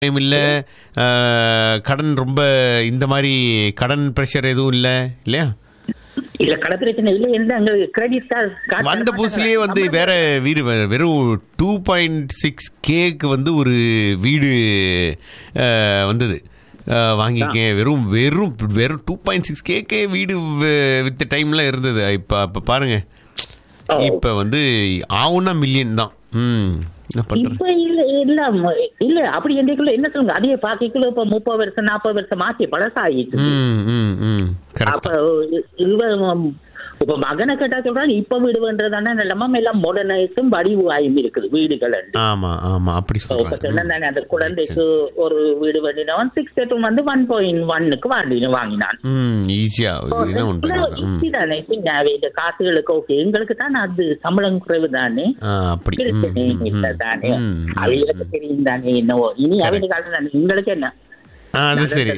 Time இல்ல அஹ், கடன் ரொம்ப இந்த மாதிரி கடன் ப்ரெஷர் எதுவும் இல்ல இல்லையா இல்ல கடை பிரச்சனை இல்ல எந்த அங்க கிரெடிட் வந்த புதுசுலயே வந்து வேற வீடு வே- வெறும் டூ பாயிண்ட் சிக்ஸ் கேக்கு வந்து ஒரு வீடு அஹ், வந்தது அஹ், வாங்கிக்கேன் வெறும் வெறும் வெறும் டூ பாயிண்ட் சிக்ஸ் கேக்கே வீடு வித்த டைம்ல இருந்தது இப்ப இப்ப பாருங்க ஓ. இப்ப வந்து ஆவுன்னா மில்லியன் தான் ம் என்ன பண்றது இப்ப இல்ல இல்ல ம- இல்ல அப்படி எண்ணிக்குள்ள என்ன சொல்லுங்க அதே பாக்கிக்குள்ள இப்ப முப்பது வருஷம் நாற்பது வருஷம் மாத்தி பழசாயிட்டு ம் ம் ம் கரெக்ட் அப்ப இ- இவன் இப்ப மகனை கேட்டா சொல்றான் இப்ப வீடு வேண்டதானே நிலமா எல்லாம் மாடர்னைஸும் வடிவு ஆயும் இருக்குது வீடுகள் எல்லாம். ஆமா ஆமா அப்படி இப்ப சொல்றாங்க சொன்னேன் அந்த குழந்தைக்கு ஒரு வீடு வேண்டினவன் சிக்ஸ் பெட்ரூம் வந்து ஒன் பாயிண்ட் ஒன்னுக்கு வாங்கின வாங்கினான் ம் ஈஸியா என்ன ஒன்று ம் இதுதானே பின்ன இந்த காசுகளுக்கு ஓகே எங்களுக்கு தான் அது சம்பளம் குறைவு தானே ஆ, அப்படி ம், பிரச்சனை ம், இல்ல ம், தானே ம், ம். அவைகளுக்கு தெரியும் தானே என்னவோ இனி அவங்க காலம் தானே உங்களுக்கு என்ன ஆ, அது சரி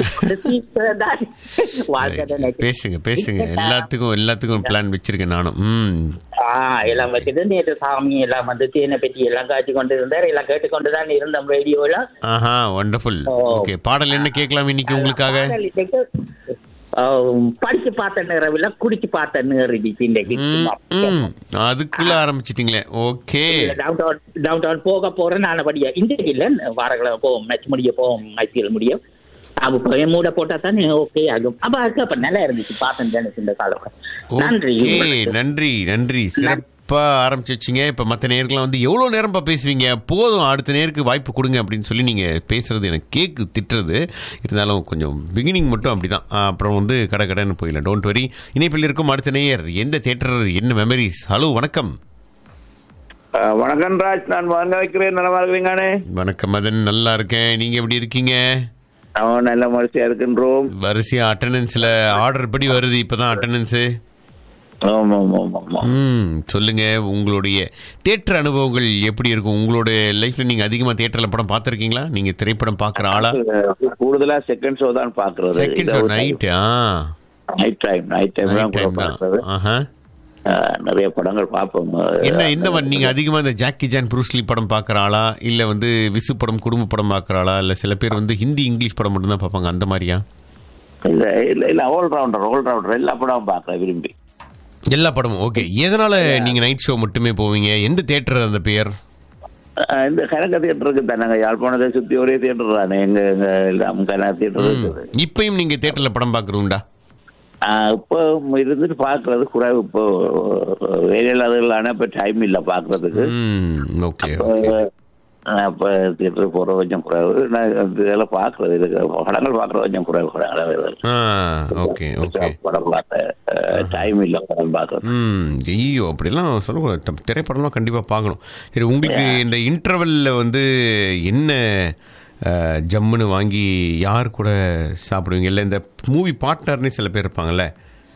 வாழ்க்கை தானே. பேசுங்க பேசுங்க எல்லாத்துக்கும் எல்லாத்துக்கும் பிளான் வச்சிருக்கேன் நானும் ம் ஆ, எல்லாம் வச்சது நேற்று சாமி எல்லாம் வந்து தேனை பெட்டி எல்லாம் காய்ச்சி கொண்டு இருந்தார் எல்லாம் கேட்டுக்கொண்டு தான் இருந்தோம் ரேடியோல ஆஹா வண்டர்ஃபுல் ஓ. ஓகே பாடல் என்ன கேட்கலாம் இன்னைக்கு உங்களுக்காக பாடல் இன்னைக்கு, ஆம், படிச்சு பார்த்த நேரவில்ல குடிச்சு பார்த்த நேரம் இன்னைக்கு ம், ம் அதுக்குள்ள ஆரம்பிச்சிட்டீங்களே okay town town town town போக போறேன் நான் படியா இன்றைக்கு இல்ல வாரக்கிழமை போவோம் மேட்ச் முடிய போவோம் ஐபிஎல் முடியும் அப்ப போய் மூட போட்டா தானே ஓகே ஆகும் அப்ப அதுக்கு அப்ப நல்லா இருந்துச்சு பார்த்தேன் தானே இந்த காலம் நன்றி ஓகே உங்களுக்கு. நன்றி நன்றி சிறப்பா ஆரம்பிச்சு வச்சீங்க இப்ப மத்த நேருக்குலாம் வந்து எவ்வளவு நேரம்பா பேசுவீங்க போதும் அடுத்த நேருக்கு வாய்ப்பு கொடுங்க அப்படின்னு சொல்லி நீங்க பேசுறது எனக்கு கேக்கு திட்டுறது இருந்தாலும் கொஞ்சம் பிகினிங் மட்டும் அப்படிதான் ஆ, அப்புறம் வந்து கடை கடைன்னு போயிடலாம் டோன்ட் வரி இணைப்பில் இருக்கும் அடுத்த நேயர் எந்த தேட்டர் என்ன மெமரிஸ் ஹலோ வணக்கம் அஹ் வணக்கம் ராஜ் நான் வாங்க வைக்கிறேன் நலமா இருக்கிறீங்கானே வணக்கம் மதன் நல்லா இருக்கேன் நீங்க எப்படி இருக்கீங்க அவன் நல்ல மனுஷியா இருக்கின்றோம் வரிசையா அட்டண்டன்ஸ்ல ஆர்டர் படி வருது இப்பதான் அட்டண்டன்ஸ் ஆமா ஆமா ஆமா ஆமா ம் சொல்லுங்க உங்களுடைய தேட்டர் அனுபவங்கள் எப்படி இருக்கும் உங்களுடைய லைஃப்ல நீங்க அதிகமா தேட்டர்ல படம் பார்த்திருக்கீங்களா நீங்க திரைப்படம் பார்க்குற ஆளா அஹ் கூடுதலா செகண்ட் ஷோ தான் பாக்குறது செகண்ட் ஷோ நைட் ஆ நைட் டைம் நைட் டைம் தான் நைட் கூட டைம் பாக்குறது தான் ஆஹா அஹ் நிறைய படங்கள் பார்ப்போம் என்ன என்ன வ- நீங்க அதிகமா இந்த ஜாக்கி ஜான் ப்ரூஸ்லி படம் பார்க்குற ஆளா இல்ல வந்து விசு படம் குடும்ப படம் பார்க்குற ஆளா இல்ல சில பேர் வந்து ஹிந்தி இங்கிலீஷ் படம் மட்டும் தான் பார்ப்பாங்க அந்த மாதிரியா இல்ல இல்ல இல்ல ஆல் ரவுண்டர் ஆல் ரவுண்டர் எல்லா படமும் பாக்குறேன் விரும்பி எல்லா படமும் ஓகே எதனால நீங்க நைட் ஷோ மட்டுமே போவீங்க எந்த தேட்டர் அந்த பேர் அஹ் இந்த கனக தியேட்டர் இருக்கு தானே யாழ்ப்பாணத்தை சுத்தி ஒரே தியேட்டர் தானே எங்க எங்க எல்லாம் கனக தியேட்டர் இருக்குது இப்பயும் நீங்க தேட்டர்ல படம் பார்க்குறீங்களா ஆஹ் இப்போ இருந்துட்டு பாக்குறது குறைவு இப்போ வேலையில் அதுகளான இப்போ டைம் இல்லை பாக்குறதுக்கு ம் ஓகே அப்போ அப்போ தியேட்டர் போகிற கொஞ்சம் குறைவு நான் இதெல்லாம் பார்க்குறது இதுக்கு படங்கள் பார்க்குறது கொஞ்சம் குறைவு குறைவு ஆ ஓகே ஓகே படம் பார்த்த டைம் இல்லை படம் பார்க்குறது ம் ஐயோ அப்படிலாம் சொல்லக்கூடாது த- திரைப்படம்லாம் கண்டிப்பாக பார்க்கணும் சரி உங்களுக்கு இந்த இன்டர்வெல்ல வந்து என்ன அஹ், ஜம்முன்னு வாங்கி யார் கூட சாப்பிடுவீங்க இல்லை இந்த மூவி பார்ட்னர்னு சில பேர் இருப்பாங்கல்ல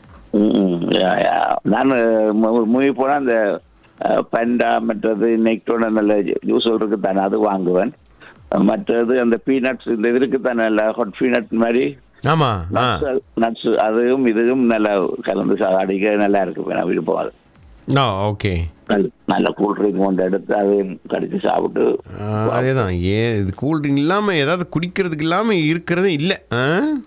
ம், யா, யா. நான் மூவி போனால் அந்த அஹ், பண்டா மற்றது நெக்டோட நல்ல ஜூஸ் இருக்கு தானே அது வாங்குவேன் மற்றது அந்த பீனட்ஸ் இந்த இது இருக்கு தானே நல்ல ஹாட் பீனட் மாதிரி ஆமா ஆ நட்ஸ் அதுவும் இதுவும் நல்லா கலந்து சா- அடிக்க நல்லா இருக்கு நான் விருப்பம் அது ஆ ஓகே நல்ல- நல்ல கூல் ட்ரிங்க் கொண்டு எடுத்து அதையும் கடிச்சு சாப்பிட்டு அதேதான் ஏன் இது கூல் ட்ரிங்க் இல்லாமல் ஏதாவது குடிக்கிறதுக்கு இல்லாமல் இருக்கிறதே இல்லை ஆ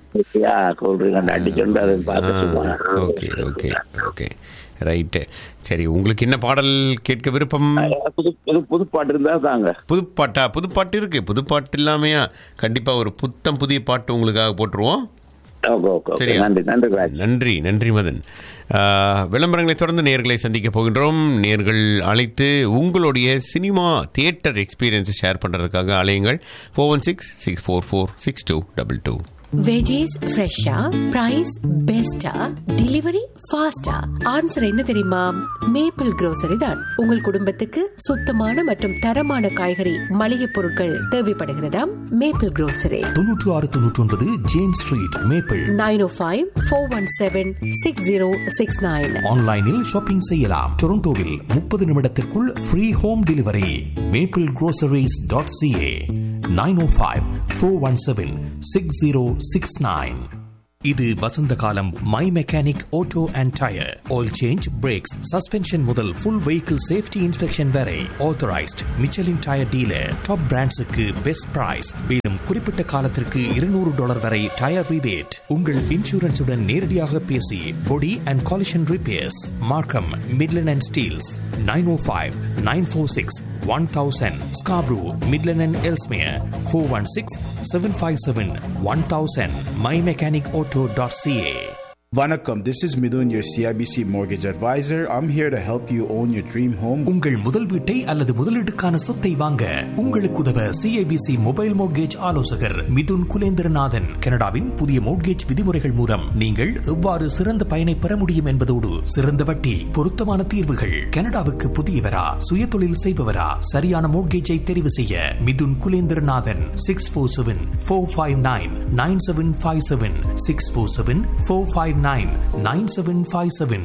கூல் ட்ரிங்க் அடிச்சுட்டு அதை பார்க்க ஓகே ஓகே ஓகே ரைட்டு சரி உங்களுக்கு என்ன பாடல் கேட்க விருப்பம் புது புது புது பாட்டு இருந்தா தாங்க புதுப்பாட்டா புதுப்பாட்டு இருக்கு புதுப்பாட்டு இல்லாமையா கண்டிப்பா ஒரு புத்தம் புதிய பாட்டு உங்களுக்காக போட்டுருவோம் ஓகே ஓகே ஓகே சரியா? நன்றி நன்றி ராஜ் நன்றி நன்றி மதன் ஆஹ், விளம்பரங்களை தொடர்ந்து நேர்களை சந்திக்க போகின்றோம் நேர்கள் அழைத்து உங்களுடைய சினிமா தியேட்டர் எக்ஸ்பீரியன்ஸை ஷேர் பண்ணுறதுக்காக அலையுங்கள் four one six six four four six two double two veggies ஃப்ரெஷ்ஷா பிரைஸ் பெஸ்டா டெலிவரி ஃபாஸ்டா ஆன்சர் என்ன தெரியுமா மேப்பிள் grocery தான் உங்கள் குடும்பத்துக்கு சுத்தமான மற்றும் தரமான காய்கறி மளிகை பொருட்கள் தேவைப்படுகிறதா மேப்பிள் grocery தொன்னூற்று ஆறு தொன்னூற்றி ஒன்பது James Street Maple nine O five four one seven six zero six nine ஆன்லைனில் ஷாப்பிங் செய்யலாம் டொரண்டோவில் முப்பது நிமிடத்திற்குள் free home delivery Maple groceries.ca dot CA nine O five four one seven six zero six nine இது வசந்த காலம் my mechanic auto and tyre oil change brakes suspension முதல் full vehicle safety inspection வரை authorised Michelin tyre dealer top பிராண்ட்ஸுக்கு best price மேலும் குறிப்பிட்ட காலத்திற்கு இருநூறு டாலர் வரை டயர் ரிபேட் உங்கள் இன்சூரன்ஸுடன் நேரடியாக பேசி body and collision repairs Markham Midland and Steeles nine O five nine four six one thousand Scarborough Midland and Ellesmere four one six seven five seven one thousand my mechanic auto dot C Vanakkam, this is Midun, your CIBC mortgage advisor. I'm here to help you own your dream home. உங்கள் முதல் வீட்டை அல்லது முதலீட்டுக்கான சொத்தை வாங்க உங்களுக்கு உதவ CIBC mobile mortgage ஆலோசகர் மிதுன் குலேந்திரநாதன் கனடாவின் புதிய மோட்கேஜ் விதிமுறைகள் மூலம் நீங்கள் எவ்வாறு சிறந்த பயனை பெற முடியும் என்பதோடு சிறந்த வட்டி பொருத்தமான தீர்வுகள் கனடாவுக்கு புதியவரா சுயதொழில் செய்பவரா சரியான மோட்கேஜை தெரிவு செய்ய Mithun Kulendranathan six four seven four five nine nine seven five seven six four seven four five nine nine seven five seven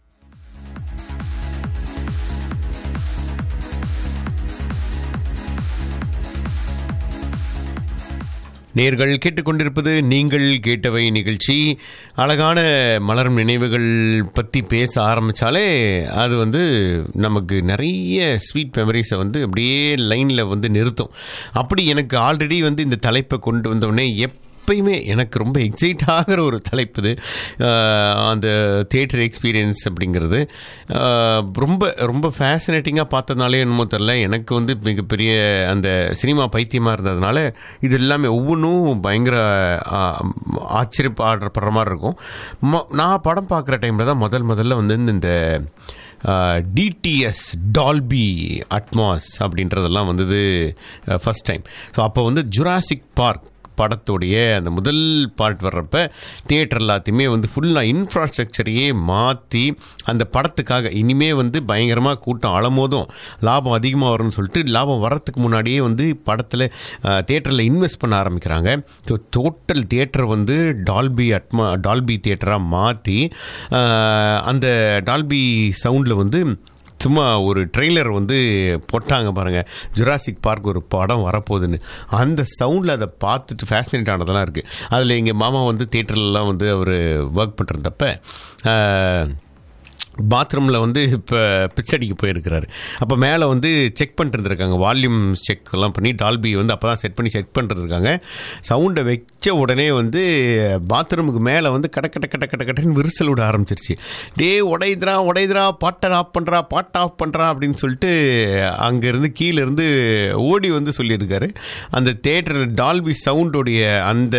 நேர்கள் கேட்டுக்கொண்டிருப்பது நீங்கள் கேட்டவை நிகழ்ச்சி அழகான மலரும் நினைவுகள் பற்றி பேச ஆரம்பித்தாலே அது வந்து நமக்கு நிறைய ஸ்வீட் மெமரிஸை வந்து அப்படியே லைனில் வந்து நிறுத்தும் அப்படி எனக்கு ஆல்ரெடி வந்து இந்த தலைப்பை கொண்டு வந்தோடனே எப் எப்பயுமே எனக்கு ரொம்ப எக்ஸைட் ஆகிற ஒரு தலைப்பு இது அஹ் அந்த தியேட்டர் எக்ஸ்பீரியன்ஸ் அப்படிங்கிறது அஹ் ரொம்ப ரொம்ப ஃபேசினேட்டிங்காக பார்த்ததுனாலே என்னமோ தெரில எனக்கு வந்து மிகப்பெரிய அந்த சினிமா பைத்தியமாக இருந்ததுனால இது எல்லாமே ஒவ்வொன்றும் பயங்கர அஹ், ஆச்சரியப்படுற மாதிரி இருக்கும் ம- நான் படம் பார்க்குற டைமில் தான் முதல் முதல்ல வந்து இந்த டிடிஎஸ் டால்பி அட்மாஸ் அப்படின்றதெல்லாம் வந்தது ஃபர்ஸ்ட் டைம் ஸோ அப்போ வந்து ஜுராசிக் பார்க் படத்துடைய அந்த முதல் பார்ட் வர்றப்ப தியேட்டர் எல்லாத்தையுமே வந்து ஃபுல்லாக இன்ஃப்ராஸ்ட்ரக்சரையே மாற்றி அந்த படத்துக்காக இனிமே வந்து பயங்கரமாக கூட்டம் அலமோதும் லாபம் அதிகமாக வரும்னு சொல்லிட்டு லாபம் வரத்துக்கு முன்னாடியே வந்து படத்தில் தியேட்டரில் இன்வெஸ்ட் பண்ண ஆரம்பிக்கிறாங்க ஸோ டோட்டல் தியேட்டர் வந்து டால்பி அட்மா டால்பி தியேட்டராக மாற்றி அந்த டால்பி சவுண்டில் வந்து சும்மா ஒரு ட்ரெய்லர் வந்து போட்டாங்க பாருங்க ஜுராசிக் பார்க் ஒரு படம் வரப்போகுதுன்னு அந்த சவுண்டில் அதை பார்த்துட்டு ஃபேசினேட் ஆனதெல்லாம் இருக்குது அதில் எங்கள் மாமா வந்து தேட்டர்லலாம் வந்து அவர் ஒர்க் பண்ணுறதப்ப பாத்ரூமில் வந்து இப்போ பிச்சடிக்கு போயிருக்கிறாரு அப்போ மேலே வந்து செக் பண்ணிட்டு இருந்திருக்காங்க வால்யூம் செக் எல்லாம் பண்ணி டால்பி வந்து அப்போ தான் செட் பண்ணி செக் பண்ணிட்டு இருக்காங்க சவுண்டை வச்ச உடனே வந்து பாத்ரூமுக்கு மேலே வந்து கட கட கட கட கடன்னு விரிசல் விட ஆரம்பிச்சிருச்சு டே உடைதுரா உடைதுரா பாட்டை ஆஃப் பண்ணுறா பாட்டை ஆஃப் பண்ணுறா அப்படின்னு சொல்லிட்டு அங்கேருந்து கீழேருந்து ஓடி வந்து சொல்லியிருக்காரு அந்த தேட்டர் டால்பி சவுண்டோடைய அந்த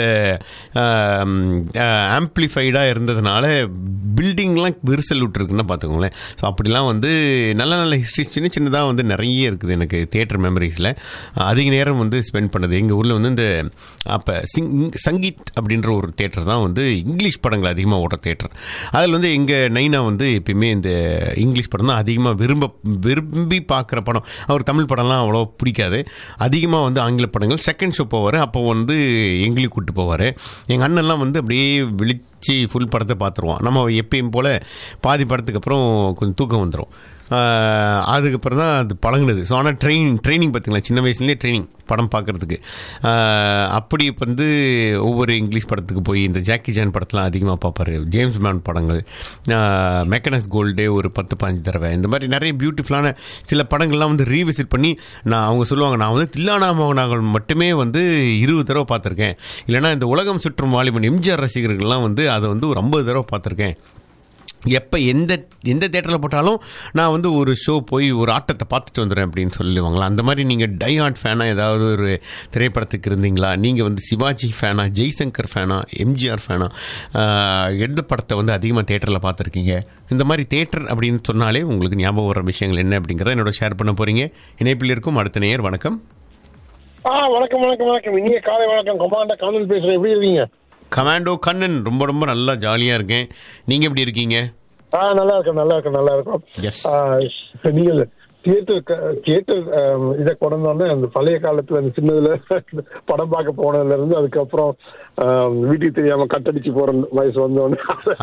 ஆம்ப்ளிஃபைடாக இருந்ததுனால பில்டிங்லாம் விரிசல் விட்டுருக்குன்னா பார்த்துக்கோங்களேன் ஸோ அப்படிலாம் வந்து நல்ல நல்ல ஹிஸ்ட்ரிஸ் சின்ன சின்னதாக வந்து நிறைய இருக்குது எனக்கு தேட்டர் மெமரிஸில் அதிக நேரம் வந்து ஸ்பெண்ட் பண்ணது எங்கள் ஊரில் வந்து இந்த அப்போ சிங் சங்கீத் அப்படின்ற ஒரு தேட்டர் தான் வந்து இங்கிலீஷ் படங்கள் அதிகமாக ஓடுற தேட்டர் அதில் வந்து எங்கள் நைனா வந்து எப்பயுமே இந்த இங்கிலீஷ் படம் தான் அதிகமாக விரும்ப விரும்பி பார்க்குற படம் அவர் தமிழ் படம்லாம் அவ்வளோ பிடிக்காது அதிகமாக வந்து ஆங்கில படங்கள் செகண்ட் ஷோ போவார் அப்போ வந்து எங்களுக்கு கூப்பிட்டு போவார் எங்கள் அண்ணன்லாம் வந்து அப்படியே விழிச்சு ஃபுல் படத்தை பார்த்துருவான் நம்ம எப்பயும் போல் பாதி படத்துக்கு அப்புறம் கொஞ்சம் தூக்கம் வந்துடும் அதுக்கப்புறம் தான் அது பழகுனது ஸோ ஆனால் ட்ரைனிங் ட்ரைனிங் பார்த்தீங்களா சின்ன வயசுலேயே ட்ரைனிங் படம் பார்க்குறதுக்கு அப்படி வந்து ஒவ்வொரு இங்கிலீஷ் படத்துக்கு போய் இந்த ஜாக்கி ஜான் படத்தெலாம் அதிகமாக பார்ப்பாரு ஜேம்ஸ் மேன் படங்கள் மெக்கனஸ் கோல்டே ஒரு பத்து பாஞ்சு தடவை இந்த மாதிரி நிறைய பியூட்டிஃபுல்லான சில படங்கள்லாம் வந்து ரீவிசிட் பண்ணி நான் அவங்க சொல்லுவாங்க நான் வந்து தில்லானா மோகனாகள் மட்டுமே வந்து இருபது தடவை பார்த்துருக்கேன் இல்லைனா இந்த உலகம் சுற்றும் வாலிபன் எம்ஜிஆர் ரசிகர்கள்லாம் வந்து அதை வந்து ஒரு ஐம்பது தடவை பார்த்துருக்கேன் எப்போ எந்த எந்த தேட்டரில் போட்டாலும் நான் வந்து ஒரு ஷோ போய் ஒரு ஆட்டத்தை பார்த்துட்டு வந்துடுறேன் அப்படின்னு சொல்லுவாங்களா அந்த மாதிரி நீங்கள் டை ஹார்ட் ஃபேனாக ஏதாவது ஒரு திரைப்படத்துக்கு இருந்தீங்களா நீங்கள் வந்து சிவாஜி ஃபேனா ஜெய்சங்கர் ஃபேனா எம்ஜிஆர் ஃபேனா எந்த படத்தை வந்து அதிகமாக தேட்டரில் பார்த்துருக்கீங்க இந்த மாதிரி தேட்டர் அப்படின்னு சொன்னாலே உங்களுக்கு ஞாபகம் வர விஷயங்கள் என்ன அப்படிங்கிறத என்னோட ஷேர் பண்ண போகிறீங்க இணைப்பில் இருக்கும் அடுத்த நேயர் வணக்கம் ஆ வணக்கம் வணக்கம் வணக்கம் இனிய காலை வணக்கம் கொமாண்டர் கமல் பேசுறேன் எப்படி இருக்கீங்க கமாண்டோ கண்ணன் ரொம்ப ரொம்ப நல்லா ஜாலியாக இருக்கேன் நீங்கள் எப்படி இருக்கீங்க ஆ நல்லா இருக்கும் நல்லா இருக்கும் நல்லா இருக்கும் Yes. ஆ, நீங்கள் தியேட்டர் தியேட்டர் இதை கொண்டு வந்தோடனே அந்த பழைய காலத்துல அந்த சின்னதுல படம் பார்க்க போனதுல இருந்து அதுக்கப்புறம் ஆம், வீட்டுக்கு தெரியாம கட்டடிச்சு போற வயசு வந்தோடனே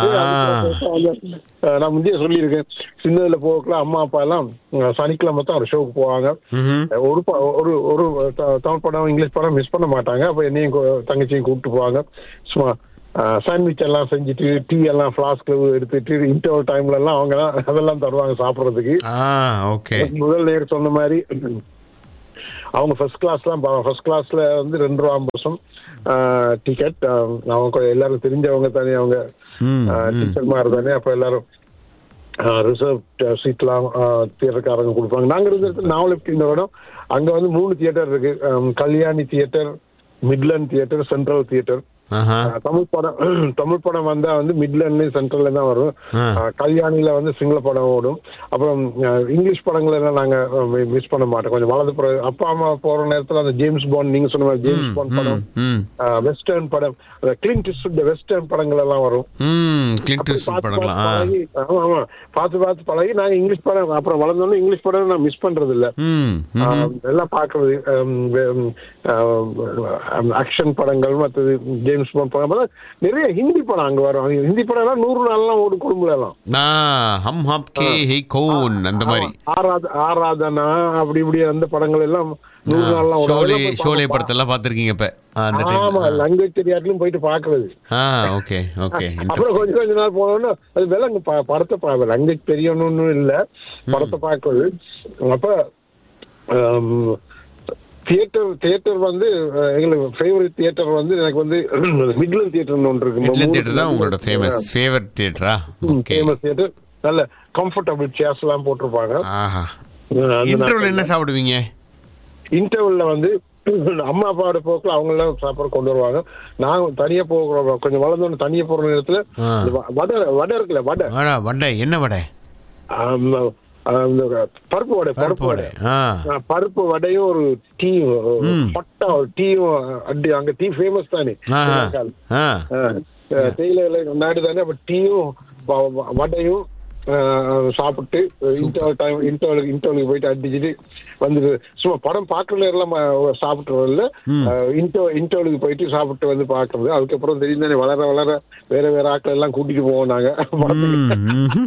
ஆ, நான் முந்தைய சொல்லியிருக்கேன் சின்னதுல போகலாம் அம்மா அப்பா எல்லாம் ஆ, சனிக்கிழமை தான் ஒரு ஷோக்கு போவாங்க ஒரு ப- ஒரு ஒரு த- தமிழ் படம் இங்கிலீஷ் படம் மிஸ் பண்ண மாட்டாங்க அப்ப என்னையும் கூ- தங்கச்சியும் கூப்பிட்டு போவாங்க சும்மா சாண்ட்விச் எல்லாம் செஞ்சுட்டு டீ எல்லாம் ஃபிளாஸ்க்ல எடுத்துட்டு இன்டர்வல் டைம்ல எல்லாம் அவங்க எல்லாம் அதெல்லாம் தருவாங்க சாப்பிடுறதுக்கு ஆ ஓகே முதல் நேர் சொன்ன மாதிரி அவங்க ஃபர்ஸ்ட் கிளாஸ்லாம் ஃபர்ஸ்ட் கிளாஸ்ல வந்து ரெண்டு ரூபா ஐம்பது வருஷம் டிக்கெட் அவங்க கொ- எல்லாரும் தெரிஞ்சவங்க தானே அவங்க ம், டீச்சர் மாதிரி தானே அப்ப எல்லாரும் ரிசர்வ் சீட்லாம் தியேட்டர்காரங்க கொடுப்பாங்க நாங்க இருந்த இடத்துல நாவலிப்ட் இந்த இடம் அங்க வந்து மூணு தியேட்டர் இருக்கு அஹ், Kalyani theatre Midland theatre central theatre ஆஹா தமிழ் படம் தமிழ் படம் வந்தா வந்து மிட்லண்ட்ல சென்ட்ரல்ல தான் வரும் ஆ. அஹ், கல்யாணில வந்து சிங்கள படம் ஓடும் அப்புறம் அஹ், இங்கிலீஷ் படங்கள் எல்லாம் நாங்க மிஸ் பண்ண மாட்டோம் கொஞ்சம் வலது புற அப்பா அம்மா போற நேரத்துல அந்த ஜேம்ஸ் பாண்ட் நீங்க சொன்ன மாதிரி ஜேம்ஸ் பாண்ட் படம் ம் வெஸ்டர்ன் படம் கிளின்ட் இந்த வெஸ்டர்ன் படங்கள் எல்லாம் வரும் ம் கிளின்ட் அப்படி ஈஸ்ட்வுட் பார்த்து படங்களா பார்த்து ஆ பழகி, ஆமா ஆமா பார்த்து பார்த்து பழகி நாங்க இங்கிலீஷ் படம் அப்புறம் வளர்ந்தோன்னு இங்கிலீஷ் படம் நான் மிஸ் பண்றது இல்ல ம் ம். ஆஹ் எல்லாம் பாக்குறது ஆக்ஷன் படங்கள் மற்றது ஜேம்ஸ் பாண்ட் படம் அப்புறம் நிறைய ஹிந்தி படம் அங்க வரும் அது ஹிந்தி படம் எல்லாம் நூறு நாள்லாம் ஓடும் குடும்பம் எல்லாம் ஆ ஹம் ஹப் கே ஹே கோன் அந்த மாதிரி ஆராத ஆராதனா அப்படி இப்படி அந்த படங்கள் எல்லாம் நூறு நாள்லாம் ஓடும் ஷோலே அதெல்லாம் போய் ஷோலே பார்ப்போம். படத்தெல்லாம் பார்த்திருக்கீங்க இப்ப ஆ, அந்த ஆமா டைம் லாங்குவேஜ் தெரியாட்டிலும் போயிட்டு பாக்குறது ஆ ஓகே ஓகே அப்புறம் கொஞ்சம் கொஞ்ச நாள் போனோம்னா அது விலங்கு ப- படத்தை பார்க்க லாங்குவேஜ் தெரியணும்னு இல்ல படத்தை பார்க்கறது அப்ப தியேட்டர் தியேட்டர் வந்து அஹ், எங்களுக்கு ஃபேவரட் தியேட்டர் வந்து எனக்கு வந்து மிட்லன் தியேட்டர்னு ஒன்று இருக்கு மிட்லன் தியேட்டர் தான் உங்களோட ஃபேமஸ் ஃபேவரட் தியேட்டரா ஓகே ஃபேமஸ் தியேட்டர் நல்ல கம்ஃபர்டபுள் சேர்ஸ் எல்லாம் போட்டிருப்பாங்க ஆஹா இன்டர்வல் என்ன சாப்பிடுவீங்க இன்டர்வல்ல வந்து அம்மா அப்பாவோட போக்குல அவங்க எல்லாம் சாப்பாடு கொண்டு வருவாங்க நாங்க தனியா போகிறோம் கொஞ்சம் வளர்ந்தோன்னு தனியா போற நேரத்துல ஆ. இந்த வ- வடை வடை இருக்குல்ல வடை வடை வடை என்ன வடை ஆம், ஆ, இந்த பருப்பு வடை பருப்பு பருப்பு வடை வடை ஆ ஆ, பருப்பு வடையும் ஒரு டீயும் பட்டா ஒரு டீயும் அடி அங்க டீ ஃபேமஸ் தானே ஆஹா ஸ்ரீலங்கால. ஆ ஆ, ஆ, தேயிலை நாடு தானே அப்ப டீயும் வ- வ- வடையும் ஆ, சாப்பிட்டு இன்டர்வல் டைம் இன்டர்வல் இன்டர்வலுக்கு போயிட்டு அடிச்சுட்டு வந்துட்டு சும்மா படம் பார்க்கற நேரம் சாப்பிட்டுறதில்ல இன்டர் இன்டர்வலுக்கு போயிட்டு சாப்பிட்டு வந்து பாக்குறது அதுக்கப்புறம் தெரியும் தானே வளர வளர வேற வேற ஆட்கள் எல்லாம் கூட்டிட்டு போவோம் நாங்க படத்துக்கு. ம், ம்.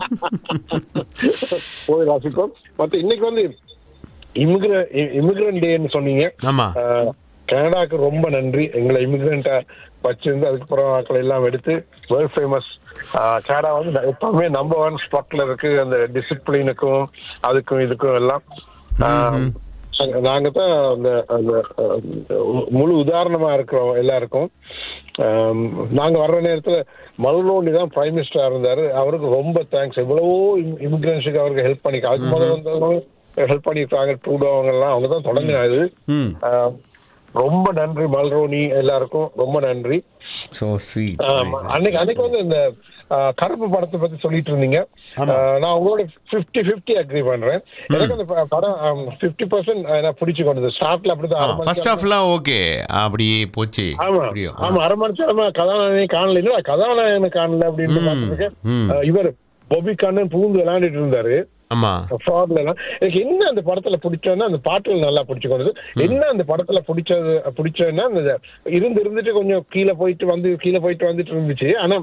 போய் ரசிப்போம் மத்த இன்னைக்கு வந்து இமிகிர இமிகிரண்ட் டேன்னு சொன்னீங்க ஆமா ஆஹ், கனடாக்கு ரொம்ப நன்றி எங்களை இமிகிரண்ட்டை வச்சிருந்து அதுக்கப்புறம் ஆட்கள் எல்லாம் எடுத்து வேர்ல்ட் ஃபேமஸ் கனடா வந்து எப்பவுமே நம்பர் ஒன் ஸ்பாட்ல இருக்கு அந்த டிசிப்ளினுக்கும் அதுக்கும் இதுக்கும் எல்லாம் ஆஹ், நாங்க தான் அந்த அந்த அஹ், முழு உதாரணமா இருக்கிறோம் எல்லாருக்கும் ஆம், நாங்க வர்ற நேரத்துல மல்னோனி தான் பிரைம் மினிஸ்டரா இருந்தாரு அவருக்கு ரொம்ப தேங்க்ஸ் எவ்வளவோ இமிகிரன்ஸுக்கு அவருக்கு ஹெல்ப் பண்ணி அதுக்கு முதல்ல வந்தவங்க ஹெல்ப் பண்ணிருக்காங்க ட்ரூடோ அவங்க எல்லாம் அவங்க தான் தொடங்கினாரு ம் ஆஹ், ரொம்ப நன்றி மல்ரோனி எல்லாருக்கும் ரொம்ப நன்றி சோ ஸ்வீட் ஆமா. அன்னைக்கு அன்னைக்கு வந்து இந்த ஆஹ், கருப்பு படத்தை பத்தி சொல்லிட்டு இருந்தீங்க ஆஹ், நான் உங்களோட பிப்டி பிப்டி அக்ரி பண்றேன் எனக்கு அந்த ப- படம் பிப்டி பர்சன்ட் நான் பிடிச்சு கொண்டது ஸ்டார்ட்ல அப்படிதான் அரை மணி ஃபர்ஸ்ட் நேரம் ஹாஃப்லாம் ஓகே அப்படியே போச்சு ஆமா அப்படியோ ஆமா அரை மணி நேரமா கதாநாயகனை காணல இல்ல கதாநாயகனை காணல அப்படின்னு பார்த்துருக்கேன் ம். ஆஹ், இவர் பொபி கண்ணன் பூந்து விளையாண்டுட்டு இருந்தாரு ஆமா ஃப்ராட்ல எல்லாம் எனக்கு என்ன அந்த படத்துல பிடிச்சதுன்னா அந்த பாட்டுகள் நல்லா பிடிச்சு கொண்டது என்ன அந்த படத்துல பிடிச்சது பிடிச்சதுன்னா அந்த இருந்து இருந்துட்டு கொஞ்சம் கீழே போயிட்டு வந்து கீழே போயிட்டு வந்துட்டு இருந்துச்சு ஆனா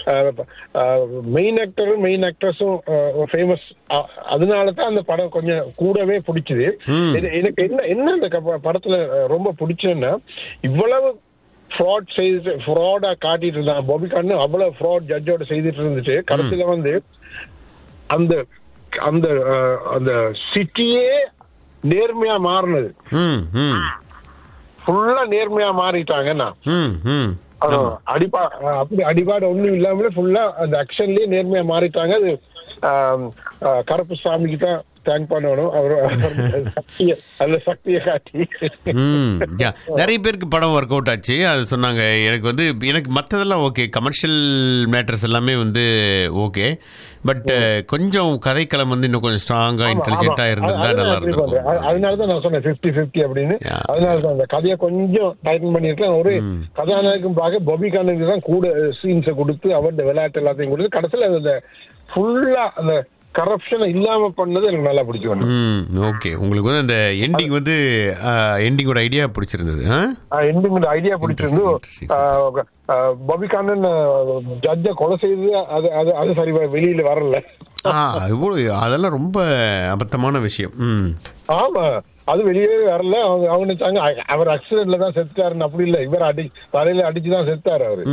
மெயின் ஆக்டரும் மெயின் ஆக்ட்ரஸும் ஃபேமஸ் அதனால தான் அந்த படம் கொஞ்சம் கூடவே பிடிச்சது இது- எனக்கு என்ன என்ன அந்த க- படத்துல அஹ், ரொம்ப பிடிச்சதுன்னா இவ்வளவு ஃப்ராட் செய்து ஃப்ராடா காட்டிட்டு இருந்தான் பாபி கான்னு அவ்வளவு ஃப்ராட் ஜட்ஜோட செய்துட்டு இருந்துச்சு கடைசியில வந்து அந்த அந்த அஹ், அந்த சிட்டியே நேர்மையா மாறினது ம் ம் ஃபுல்லா நேர்மையா மாறிட்டாங்கன்னா ம் ம் அது அடிபா அஹ், அப்படி அடிபாடு ஒண்ணும் இல்லாமலே ஃபுல்லா அந்த ஆக்ஷன்லயே நேர்மையா மாறிட்டாங்க அது ஆம், அஹ், கருப்பு சாமிக்கு தான் தேங்க் பண்ணணும் அவர் அவர் சக்திய அந்த சக்தியை காட்டி ம் யா நிறைய பேருக்கு படம் ஒர்க் அவுட் ஆச்சு அது சொன்னாங்க எனக்கு வந்து எனக்கு மற்றதெல்லாம் ஓகே கமர்ஷியல் மேட்டர்ஸ் எல்லாமே வந்து ஓகே பட் கொஞ்சம் கதைக்களம் வந்து இன்னும் கொஞ்சம் ஸ்ட்ராங்கா இன்டெலிஜென்ட்டா இருந்திருந்தா நல்லா இருந்திருக்கும் அதனால தான் நான் சொன்னேன் பிப்டி பிப்டி அப்படின்னு Yeah. அதனால தான் அந்த கதையை கொஞ்சம் டைட்டன் பண்ணிருக்கேன் ஒரு கதாநாயகம் பார்க்க பொபி கானுக்கு தான் கூட சீன்ஸை கொடுத்து அவருடைய விளையாட்டு எல்லாத்தையும் கொடுத்து கடைசியில் அந்த ஃபுல்லா அந்த கரப்ஷனை இல்லாம பண்ணது எனக்கு நல்லா பிடிக்கும் ம் ஓகே உங்களுக்கு வந்து அந்த எண்டிங் வந்து எண்டிங்கோட ஐடியா பிடிச்சிருந்தது ஆ எண்டிங் ஐடியா பிடிச்சிருந்து Interesting, பபி கானன் ஜட்ஜ கொலை செய்து அது அது அது சரி வ- வெளியில வரல ஆ இவ்வளோ அதெல்லாம் ரொம்ப அபத்தமான விஷயம் ம் ஆமா அது வெளியே வரல அவங்க அவங்க நினைச்சாங்க அ- அவர் ஆக்சிடென்ட்ல தான் செத்துட்டாருன்னு அப்படி இல்ல இவர் அடி தலையில அடிச்சு தான் செத்தாரு அவரு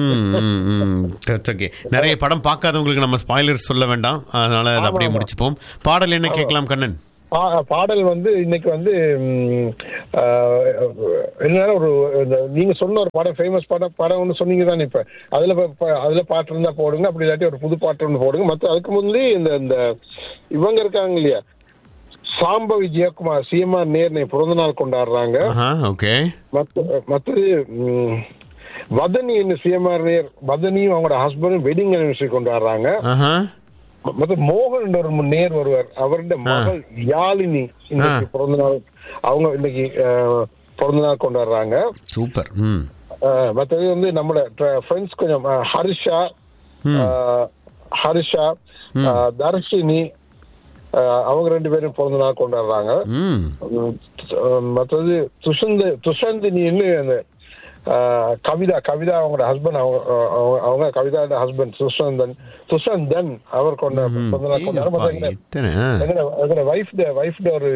ஓகே நிறைய படம் பார்க்காதவங்களுக்கு நம்ம ஸ்பாய்லர் சொல்ல வேண்டாம் அதனால அதை அப்படியே முடிச்சுப்போம் பாடல் என்ன கேட்கலாம் கண்ணன் பா- பாடல் வந்து இன்னைக்கு வந்து ம், ஆஹ், என்னன்னா ஒரு இந்த நீங்க சொன்ன ஒரு படம் ஃபேமஸ் படம் படம் ஒன்று சொன்னீங்க தானே இப்ப அதுல ப- ப- அதுல பாட்டு இருந்தா போடுங்க அப்படி இல்லாட்டி ஒரு புது பாட்டு ஒன்று போடுங்க மத்த அதுக்கு முந்தி இந்த இந்த இவங்க இருக்காங்க இல்லையா சாம்பவி ஜெயக்குமார் சிஎம்ஆர் நேர்னை பிறந்த நாள் கொண்டாடுறாங்க ஆஹா ஓகே மத்த மற்றது ம், வதனி என்ன சிஎம்ஆர் நேர் வதனியும் அவங்களோட ஹஸ்பண்டும் வெட்டிங் அனிவர்சரி கொண்டாடுறாங்க ஆஹா மத்த மோகன் என்ற ஒரு நேர் ஒருவர் அவருடைய மகள் யாழினி இன்னைக்கு பிறந்த நாள் அவங்க இன்னைக்கு அஹ், பிறந்த நாள் கொண்டாடுறாங்க சூப்பர் ம் அஹ், மத்தது வந்து நம்மளோட ஃப்ரெண்ட்ஸ் கொஞ்சம் அஹ், ஹர்ஷா அஹ், ஹர்ஷா அஹ், தர்ஷினி அஹ், அவங்க ரெண்டு பேரும் பிறந்த நாள் கொண்டாடுறாங்க ம் உம், அஹ், மத்தது துஷந்த் துஷந்தினின்னு அந்த அஹ், கவிதா கவிதா அவங்களோட ஹஸ்பண்ட் அவங்க அவங்க- அவங்க கவிதாவோட ஹஸ்பண்ட் சுஷந்தன் சுஷந்தன் அவர் கொண்ட பிறந்த நாள் கொண்டாடுறாங்க ஏங்கப்பா, மத்த எங்க- எத்தனை ஆ. எங்கட எங்கட வைஃப் வைஃப் ஒரு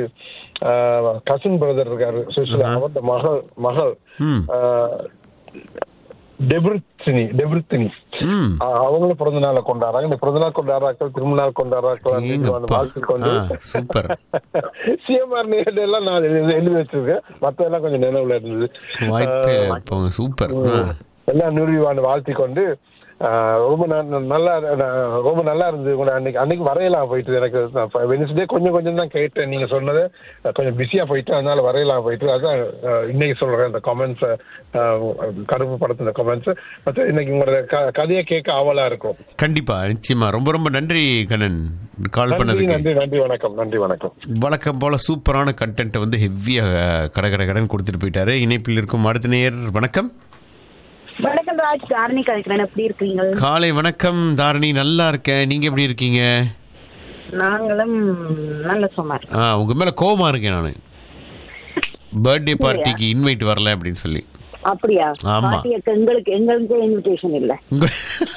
கசின் பிரதர் இருக்காரு சுஷிலா அவரோட மகள் மகள் ம். ஆஹ், டெபிருத்தினி டெபிருத்தினி ம் ஆஹ், அவங்களும் பிறந்த நாளை கொண்டாடுறாங்க இந்த பிறந்த நாள் கொண்டாடுறாக்கள் திரும்ப நாள் கொண்டாடுறாக்கள் ஏங்கப்பா. வாழ்த்து கொண்டு ஆ, சூப்பர். சிஎம்ஆர் நேரடி எல்லாம் நான் எழுதி எழுதி வச்சிருக்கேன் மத்த எல்லாம் கொஞ்சம் நினைவுல இருந்தது வாய்ப்பே ஆஹ், இல்லை. போங்க சூப்பர் ஆ. எல்லாம் நிறுவிவான்னு வாழ்த்தி கொண்டு ஆஹ், ரொம்ப ந- நல்லா நான் ரொம்ப நல்லா இருந்தது கூட அன்னைக்கு அன்னைக்கு வரையலாம் போயிட்டு எனக்கு வெனிஸ்டே கொஞ்சம் கொஞ்சம் தான் கேட்டேன் நீங்க சொன்னது அஹ், கொஞ்சம் பிஸியா போயிட்டு அதனால வரையலாம் போயிட்டு அதான் அஹ், இன்னைக்கு சொல்றேன் அந்த கமெண்ட்ஸ் கருப்பு படத்துல கமெண்ட்ஸ் மற்ற இன்னைக்கு உங்களோட க- கதையை கேட்க ஆவலா இருக்கும் கண்டிப்பா நிச்சயமா ரொம்ப ரொம்ப நன்றி கண்ணன் கால் நன்றி பண்ணதுக்கு நன்றி நன்றி வணக்கம் நன்றி வணக்கம் வழக்கம் போல சூப்பரான கண்டென்ட் வந்து ஹெவியா கட கட கடன் கொடுத்துட்டு போயிட்டாரு இணைப்பில் இருக்கும் அடுத்த நேர் வணக்கம் வணக்கம் ராஜ் காரணி கழிக்கிறேன் எப்படி இருக்கீங்க காலை வணக்கம் தாரணி நல்லா இருக்கேன் நீங்க எப்படி இருக்கீங்க நாங்களும் நல்ல சுமார் ஆ உங்க மேல கோவமா இருக்கேன் நானு பர்த்டே பார்ட்டிக்கு இன்வைட் வரல அப்படின்னு சொல்லி அப்படியா ஆமா. பாட்டியக்கு எங்களுக்கு எங்களுக்கு இன்விடேஷன் இல்ல உங்க-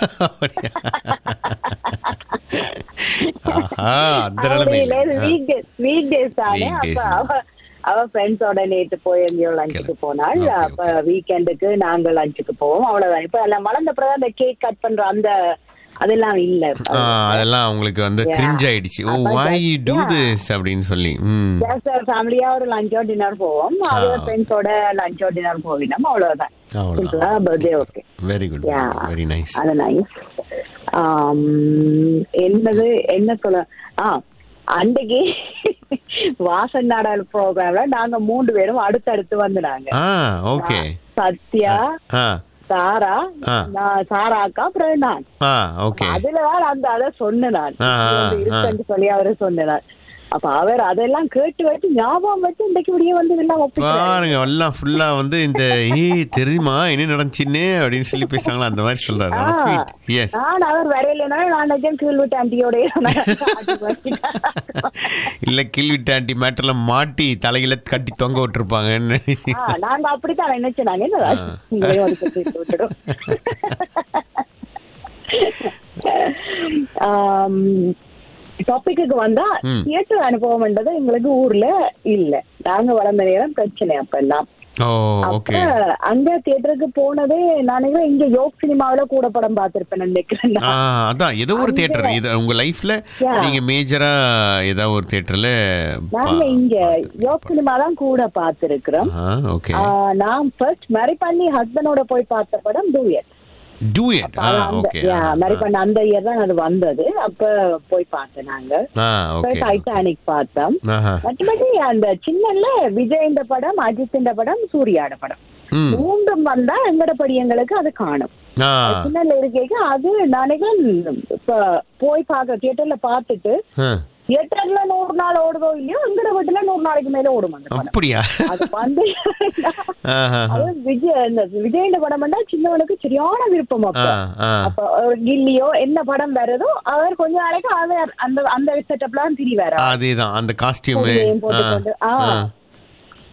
ஆஹா, அந்த நிலைமை இல்லை. ஆ. வீக் வீக் டேஸ் தானே Weekdays. அப்ப அவ அவ ஃப்ரெண்ட்ஸோட நேத்து போய் எங்கேயோ லஞ்சுக்கு போனாள் Okay, அப்ப வீக்கெண்டுக்கு நாங்க லஞ்சுக்கு போவோம் அவ்வளவுதான் இப்ப எல்லாம் வளர்ந்த பிறகு அந்த கேக் கட் பண்ற அந்த அதெல்லாம் இல்ல ஆ, அதெல்லாம் உங்களுக்கு வந்து Yeah. கிரிஞ்ச் ஆயிடுச்சு ஓ அப்ப why just- do yeah. This அப்படின்னு சொல்லி ம் ஜஸ்ட் ஃபேமிலியா ஒரு லஞ்சோ டின்னர் போவோம் அது Ah. ஃப்ரெண்ட்ஸோட லஞ்சோ டின்னர் போவினோம் அவ்வளவுதான் அவ்வளவுதான். சிம்பிளா birthday okay very good Yeah. Very nice அது நைஸ் என்னது என்ன சொல்ல ஆ அன்றைக்கு வாசன் நாடக ப்ரோக்ராம்ல நாங்க மூன்று பேரும் அடுத்தடுத்து வந்துனாங்க ஆ ஓகே சத்யா ஆ சாரா ஆ. நான் சாரா அக்கா அப்புறம் நான் ஆ ஓகே அதுலதான் அந்த அதை சொன்னேன் நான் ஆ, ஆ, இது வந்து இருக்குன்னு சொல்லி அவரு சொன்னார் அப்ப அவர் அதெல்லாம் கேட்டு வச்சு ஞாபகம் வச்சு இன்றைக்கு இப்படியே வந்து எல்லாம் ஒப்பிக்கிறாரு. பாருங்க எல்லாம் ஃபுல்லா வந்து இந்த ஏய் தெரியுமா என்ன நடந்துச்சுன்னு அப்படின்னு சொல்லி பேசுறாங்களா அந்த மாதிரி சொல்றாரு ஆ. ஸ்வீட் எஸ் நான் அவர் வரையிலனா நான் நிஜம் கீழ் விட்டு ஆண்டியோட இல்ல கில்விட்டு ஆண்டி மேட்டர்ல மாட்டி தலையில கட்டி தொங்க விட்டுருப்பாங்கன்னு நாங்க அப்படித்தான் நினைச்சோம் நாங்க என்ன ராஜ், உங்களையும் ஒரு கட்டி விட்டுடும் டாபிக்கு வந்தா ம். தியேட்டர் அனுபவம்ன்றது எங்களுக்கு ஊர்ல இல்ல நாங்க வளர்ந்த நேரம் பிரச்சனை அப்பெல்லாம் ஓ அப்ப ஓகே அங்க தியேட்டருக்கு போனதே நான் நினைக்கிறேன் இங்க யோக் சினிமாவில கூட படம் பார்த்திருப்பேன் நினைக்கிறேன் ஆ அதான் ஏதோ ஒரு தியேட்டர் இது உங்க லைஃப்ல Yeah. நீங்க மேஜரா ஏதாவது ஒரு தியேட்டர்ல நாங்க இங்க யோக் சினிமா தான் கூட பார்த்திருக்கிறோம் ஓகே ஆஹ் நான் ஃபர்ஸ்ட் மேரி பண்ணி ஹஸ்பண்டோட போய் பார்த்த படம் டூயட் டூயட் ஆ ஓகே மேரி பண்ண அந்த இயர் தான் அது வந்தது அப்ப போய் பார்த்தேன் நாங்க ஆ ஓகே டைட்டானிக் பார்த்தோம் ஆஹா மற்றபடி அந்த சின்னல விஜய் இந்த படம் அஜித் இந்த படம் சூர்யாட படம் ம் மூன்றும் வந்தா எங்கட படியங்களுக்கு அது காணும் ஆ சின்னல இருக்கேங்க அது நாளைக்கு இப்ப போய் பார்க்க தியேட்டர்ல பார்த்துட்டு ஆ. தியேட்டர்ல நூறு நாள் ஓடுதோ இல்லையோ எங்கட வீட்டுல நூறு நாளைக்கு மேல ஓடும் அந்த படம் அப்படியா அது வந்து ஆஹா. அது விஜய் இந்த விஜய் படம் பண்ணா சின்னவனுக்கு சரியான விருப்பம் அப்ப ஆ, ஆ. அப்ப ஒரு கில்லியோ என்ன படம் வருதோ அவர் கொஞ்ச நாளைக்கு அவர் அந்த அந்த செட்டப்லாம் திரிவாரு அதேதான் அந்த காஸ்டியூம் கொடியையும் போட்டுக்கொண்டு. ஆ.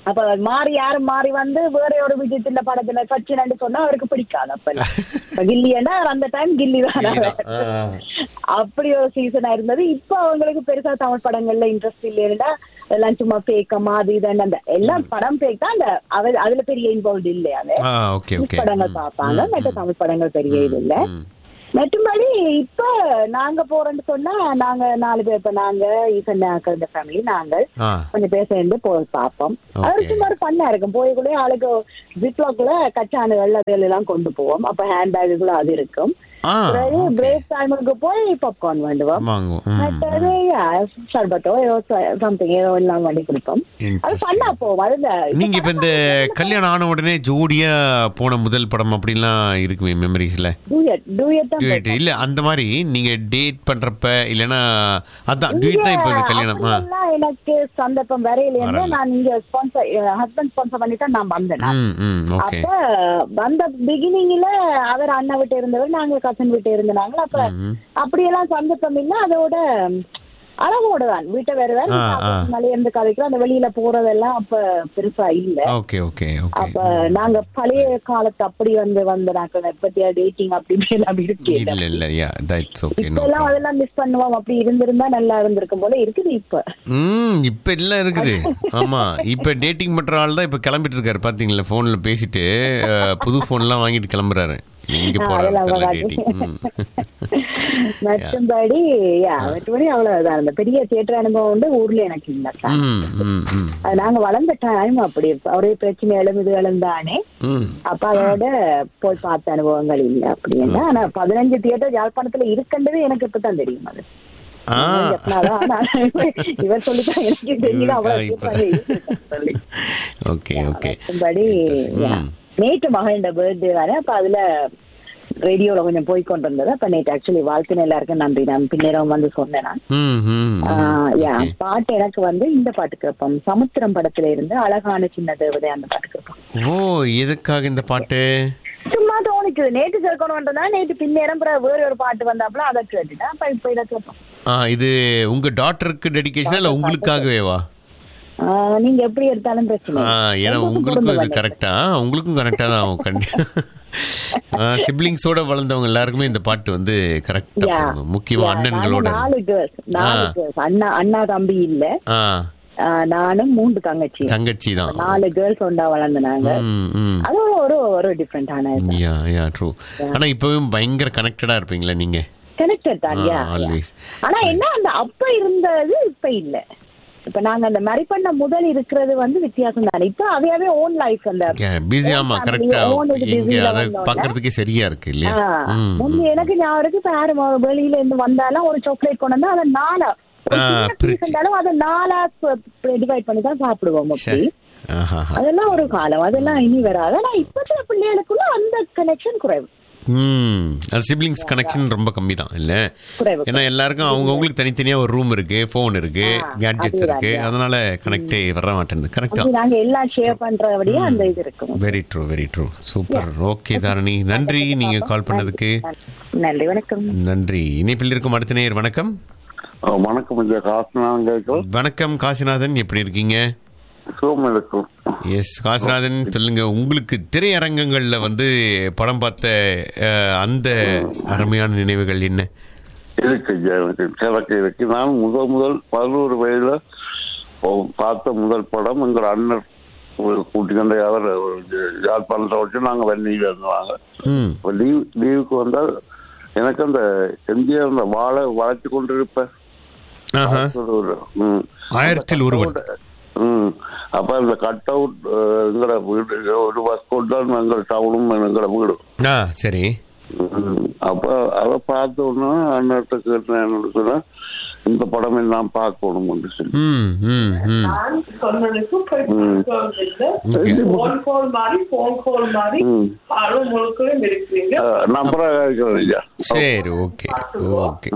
அப்ப மாறி யாரும் மாறி வந்து வேற ஒரு விஜயத்துல படத்துல சச்சின் சொன்னா அவருக்கு பிடிக்காது அப்ப இப்ப கில்லின்னா அந்த டைம் கில்லி தான் கில்லிதான். ஆ. அப்படி ஒரு சீசனா இருந்தது இப்ப அவங்களுக்கு பெருசா தமிழ் படங்கள்ல இன்ட்ரெஸ்ட் இல்லைன்னா எல்லாம் சும்மா பேக்கமா அது இதுன்னு அந்த எல்லாம் படம் பேக் தான் அந்த அவ- அதுல பெரிய இன்வால்வ் இல்லை அது ஆ ஓகே இங்கிலீஷ் ஓகே படங்கள் பார்ப்பாங்க மற்ற தமிழ் படங்கள் பெரிய இது இல்ல மற்றபடி இப்ப நாங்க போறோம்னு சொன்னா நாங்க நாலு பேர் இப்ப நாங்க ஈசன் இந்த ஃபேமிலி நாங்கள் ஆ கொஞ்சம் பேர் சேர்ந்து போய் பார்ப்போம் அது Okay. சும்மா ஒரு பண்ணா இருக்கும் போய்க்குள்ளே ஆளுக்கு ஜிப்லாக்குள்ள கச்சானுகள் அதுகள் எல்லாம் கொண்டு போவோம் அப்ப ஹேண்ட் பேக்குள்ள அது இருக்கும் ஆ பிறகு பிரேக் டைமுக்கு போய் பாப்கார்ன் வேண்டுவோம் வாங்குவோம் ம், மற்றது சர்பட்டோ ஏதோ சம்திங் ஏதோ எல்லாம் பண்ணி கொடுப்போம் அது Interesting. பண்ணா போவோம் அது இந்த நீங்க இப்ப இந்த கல்யாணம் ஆன உடனே ஜோடியா போன முதல் படம் அப்படிலாம் இருக்குமே மெமரிஸ்ல டூயட் டூயட் தான் டியூட் இல்ல அந்த மாதிரி நீங்க டேட் பண்றப்ப இல்லனா அதான் டியூட் தான் இப்ப இந்த கல்யாணம் ஆ. அப்படியெல்லாம் எனக்கு சந்தர்ப்பம் வரையில வரல. நான் இங்க ஸ்பான்சர் ஹஸ்பண்ட் ஸ்பான்சர் பண்ணிட்டு நான் வந்தேன் ம் ம் ஓகே அப்ப வந்த பிகினிங்ல அவர் அண்ணா விட்டு இருந்தவர் நாங்க கசன் விட்டு இருந்தாங்க அப்ப அப்படியெல்லாம் சந்தர்ப்பம் இல்ல அதோட அளவோட தான் வீட்டை வருவேன் ஆ, ஆ. மலைய இருந்து கதைக்கிறோம் அந்த வெளியில போறதெல்லாம் அப்ப பெருசா இல்ல ஓகே ஓகே ஓகே அப்ப நாங்க பழைய காலத்து அப்படி வந்து வந்த நாட்கள் எப்பத்தியா டேட்டிங் அப்படி எல்லாம் இருக்கே இல்ல இல்ல யா தட்ஸ் ஓகே இப்ப நோ எல்லாம் அதெல்லாம் மிஸ் பண்ணுவோம் அப்படி இருந்திருந்தா நல்லா இருந்திருக்கும் போல இருக்குது இப்ப ம் இப்ப எல்லாம் இருக்குது ஆமா இப்ப டேட்டிங் பண்ற ஆள் தான் இப்ப கிளம்பிட்டு இருக்காரு பாத்தீங்களா போன்ல பேசிட்டு அஹ், புது போன்லாம் வாங்கிட்டு கிளம்புறாரு எங்க ஆ, போறாரு அதெல்லாம் தெரியல வராது. டேட்டிங் மற்றபடி யா மற்றபடி அவ்வளவுதான் அந்த பெரிய தியேட்டர் அனுபவம் வந்து ஊர்ல எனக்கு இல்ல ம் ம் ம் அது நாங்க வளர்ந்த டைம் அப்படி ஒரே பிரச்சனைகளும் இதுகளும் தானே ம் அப்ப அதோட போய் பார்த்த அனுபவங்கள் இல்ல அப்படின்னா ஆனா பதினஞ்சு தியேட்டர் யாழ்ப்பாணத்துல இருக்குன்றது எனக்கு இப்பதான் தெரியும் அது ஆ சொன்னாதான், ஆனா இவர் சொல்லித்தான் எனக்கு தெரியும் அவ்வளவு இப்ப- theatre இருக்குன்னு சொல்லி. ஓகே ஓகே மற்றபடி யா. ம். நேற்று மகன் பர்த்டே தானே அப்ப அதுல ரேடியோல கொஞ்சம் போய் கொண்டு வந்தது அப்ப நேற்று ஆக்சுவலி வாழ்க்கை எல்லாருக்கும் நன்றி நான் பின்னேரம் வந்து சொன்னேன் நான் ம் ம் ஆஹ் யா ஓகே. பாட்டு எனக்கு வந்து இந்த பாட்டு கேட்போம் சமுத்திரம் படத்துல இருந்து அழகான சின்ன தேவதை அந்த பாட்டு கேட்போம் ஓ எதுக்காக இந்த பாட்டு சும்மா தோணிக்குது நேற்று சேர்க்கணும்ன்றதா நேற்று பின்னேரம் பிறகு வேற ஒரு பாட்டு வந்தாப்புல அதை கேட்டுட்டேன் அப்ப இப்ப இதை கேட்போம் ஆ இது உங்க டாட்டருக்கு டெடிகேஷன் இல்ல உங்களுக்காகவேவா ஆஹ் நீங்க எப்படி எடுத்தாலும் பிரச்சனை ஆ இல்லை. ஏன்னா ரெண்டுக்கும் உங்களுக்கும் பொருந்தும் இது எனக்கு. கரெக்டா உங்களுக்கும் கரெக்டா தான் ஆகும் கண்டிப்பா சிப்ளிங்ஸோட வளர்ந்தவங்க எல்லாருக்குமே இந்த பாட்டு வந்து கரெக்டா Yeah. போகும் முக்கியமா Yeah, அண்ணன்களோட நாங்க நாலு கேர்ள்ஸ் நாலு ஆ. கேர்ள்ஸ் அண்ணா அண்ணா தம்பி இல்ல ஆ ஆஹ் நானும் மூன்று தங்கச்சி தங்கச்சி தான் நாலு கேர்ள்ஸ் ஒண்டா வளர்ந்தாங்க ம் ம் அது ஒரு ஒரு ஒரு டிஃப்ரெண்டான யா யா ட்ரூ ஆனா இப்பவும் பயங்கர கனெக்டடா இருப்பீங்களா நீங்க கனெக்டட் தான் ஆ, yeah, yeah. always. ஆனா என்ன அந்த அப்ப இருந்தது இப்ப இல்ல இப்ப நாங்க அந்த மேரி பண்ண முதல் இருக்கிறது வந்து வித்தியாசம் தானே இப்ப அவையாவே ஓன் லைஃப் அந்த பிஸி own ஆமா family, கரெக்டா own இது இங்க busy ல அதை வந்தோம்ல. பாக்குறதுக்கே சரியா இருக்கு இல்லையா ஆ, ம், முந்தி ம். எனக்கு ஞாபகம் இருக்கு இப்ப யாரும் அவ வெளியில இருந்து வந்தாலும் ஒரு சாக்லேட் கொண்டு வந்தா அதை நாலா ஒரு ஆ, சின்ன piece பிரிச்சு. இருந்தாலும் அதை நாலா டிவைட் பண்ணி தான் சாப்பிடுவோம் அப்படி சரி. ஆஹா அதெல்லாம் ஒரு காலம் அதெல்லாம் இனி வராது ஆனா இப்பத்துல பிள்ளைகளுக்குள்ள அந்த கனெக்ஷன் குறைவு ம் அது சிப்ளிங்ஸ் கனெக்ஷன் ரொம்ப கம்மி தான் இல்ல குறைவு ஏன்னா எல்லாருக்கும் அவங்க அவங்களுக்கு தனித்தனியா ஒரு ரூம் இருக்கு ஃபோன் இருக்கு ஆ, கேட்ஜெட்ஸ் அதுதான், இருக்கு அதுதான். அதனால கனெக்டே வர மாட்டேங்குது கரெக்டா அப்படி நாங்க எல்லாம் ஷேர் பண்றபடியே அந்த இது இருக்கும் very true very true super okay Dharani நன்றி நீங்க கால் பண்ணதுக்கு நன்றி வணக்கம் நன்றி இணைப்பில் இருக்கும் அடுத்த நேயர் வணக்கம் அஹ் வணக்கம் ஐயா காசுனாங்க கேட்கும் வணக்கம் காசிநாதன் எப்படி இருக்கீங்க சுகம் இருக்கும் எஸ் காசிநாதன் சொல்லுங்க உங்களுக்கு திரையரங்கங்கள்ல வந்து படம் பார்த்த அஹ், அந்த அருமையான நினைவுகள் என்ன இருக்கு ஐயா எனக்கு கிழக்கு இருக்கு நான் முதல் முதல் பதினோரு வயதுல போ- பார்த்த முதல் படம் எங்கள் அண்ணன் ஒரு கூட்டிக்கொண்ட அவர் யாழ்ப்பாணத்தை வச்சு நாங்கள் வெண்ணியில் இருந்தாங்க ம் இப்போ லீவ் லீவுக்கு வந்தால் எனக்கு அந்த எம்ஜிஆர் அந்த வாழை வளைச்சு கொண்டிருப்பேன் ஆஹா ஒரு ம். ஆயிரத்தில் ஒருவன் ம் அப்ப அந்த கட் அவுட் எங்களோட வீடு ஒரு பஸ் தான் எங்கள் டவுனும் எங்களோட வீடும் ஆ சரி ம். அப்ப அதை பார்த்த உடனே அண்ணர்கிட்ட கேட்டேன் என்னன்னு சொன்னா இந்த படமே நான் பார்க்கணும் சொல்லி ம் ம் ம் சொன்னதுக்கு போய் ம். பார்க்கறது ஓகே போன் கால் மாதிரி போன் கால் மாதிரி ம். படம் முழுக்கவே இருக்கிறீங்க நம்பராக இருக்கிறேன் ஐயா சரி ஓகே ஓகே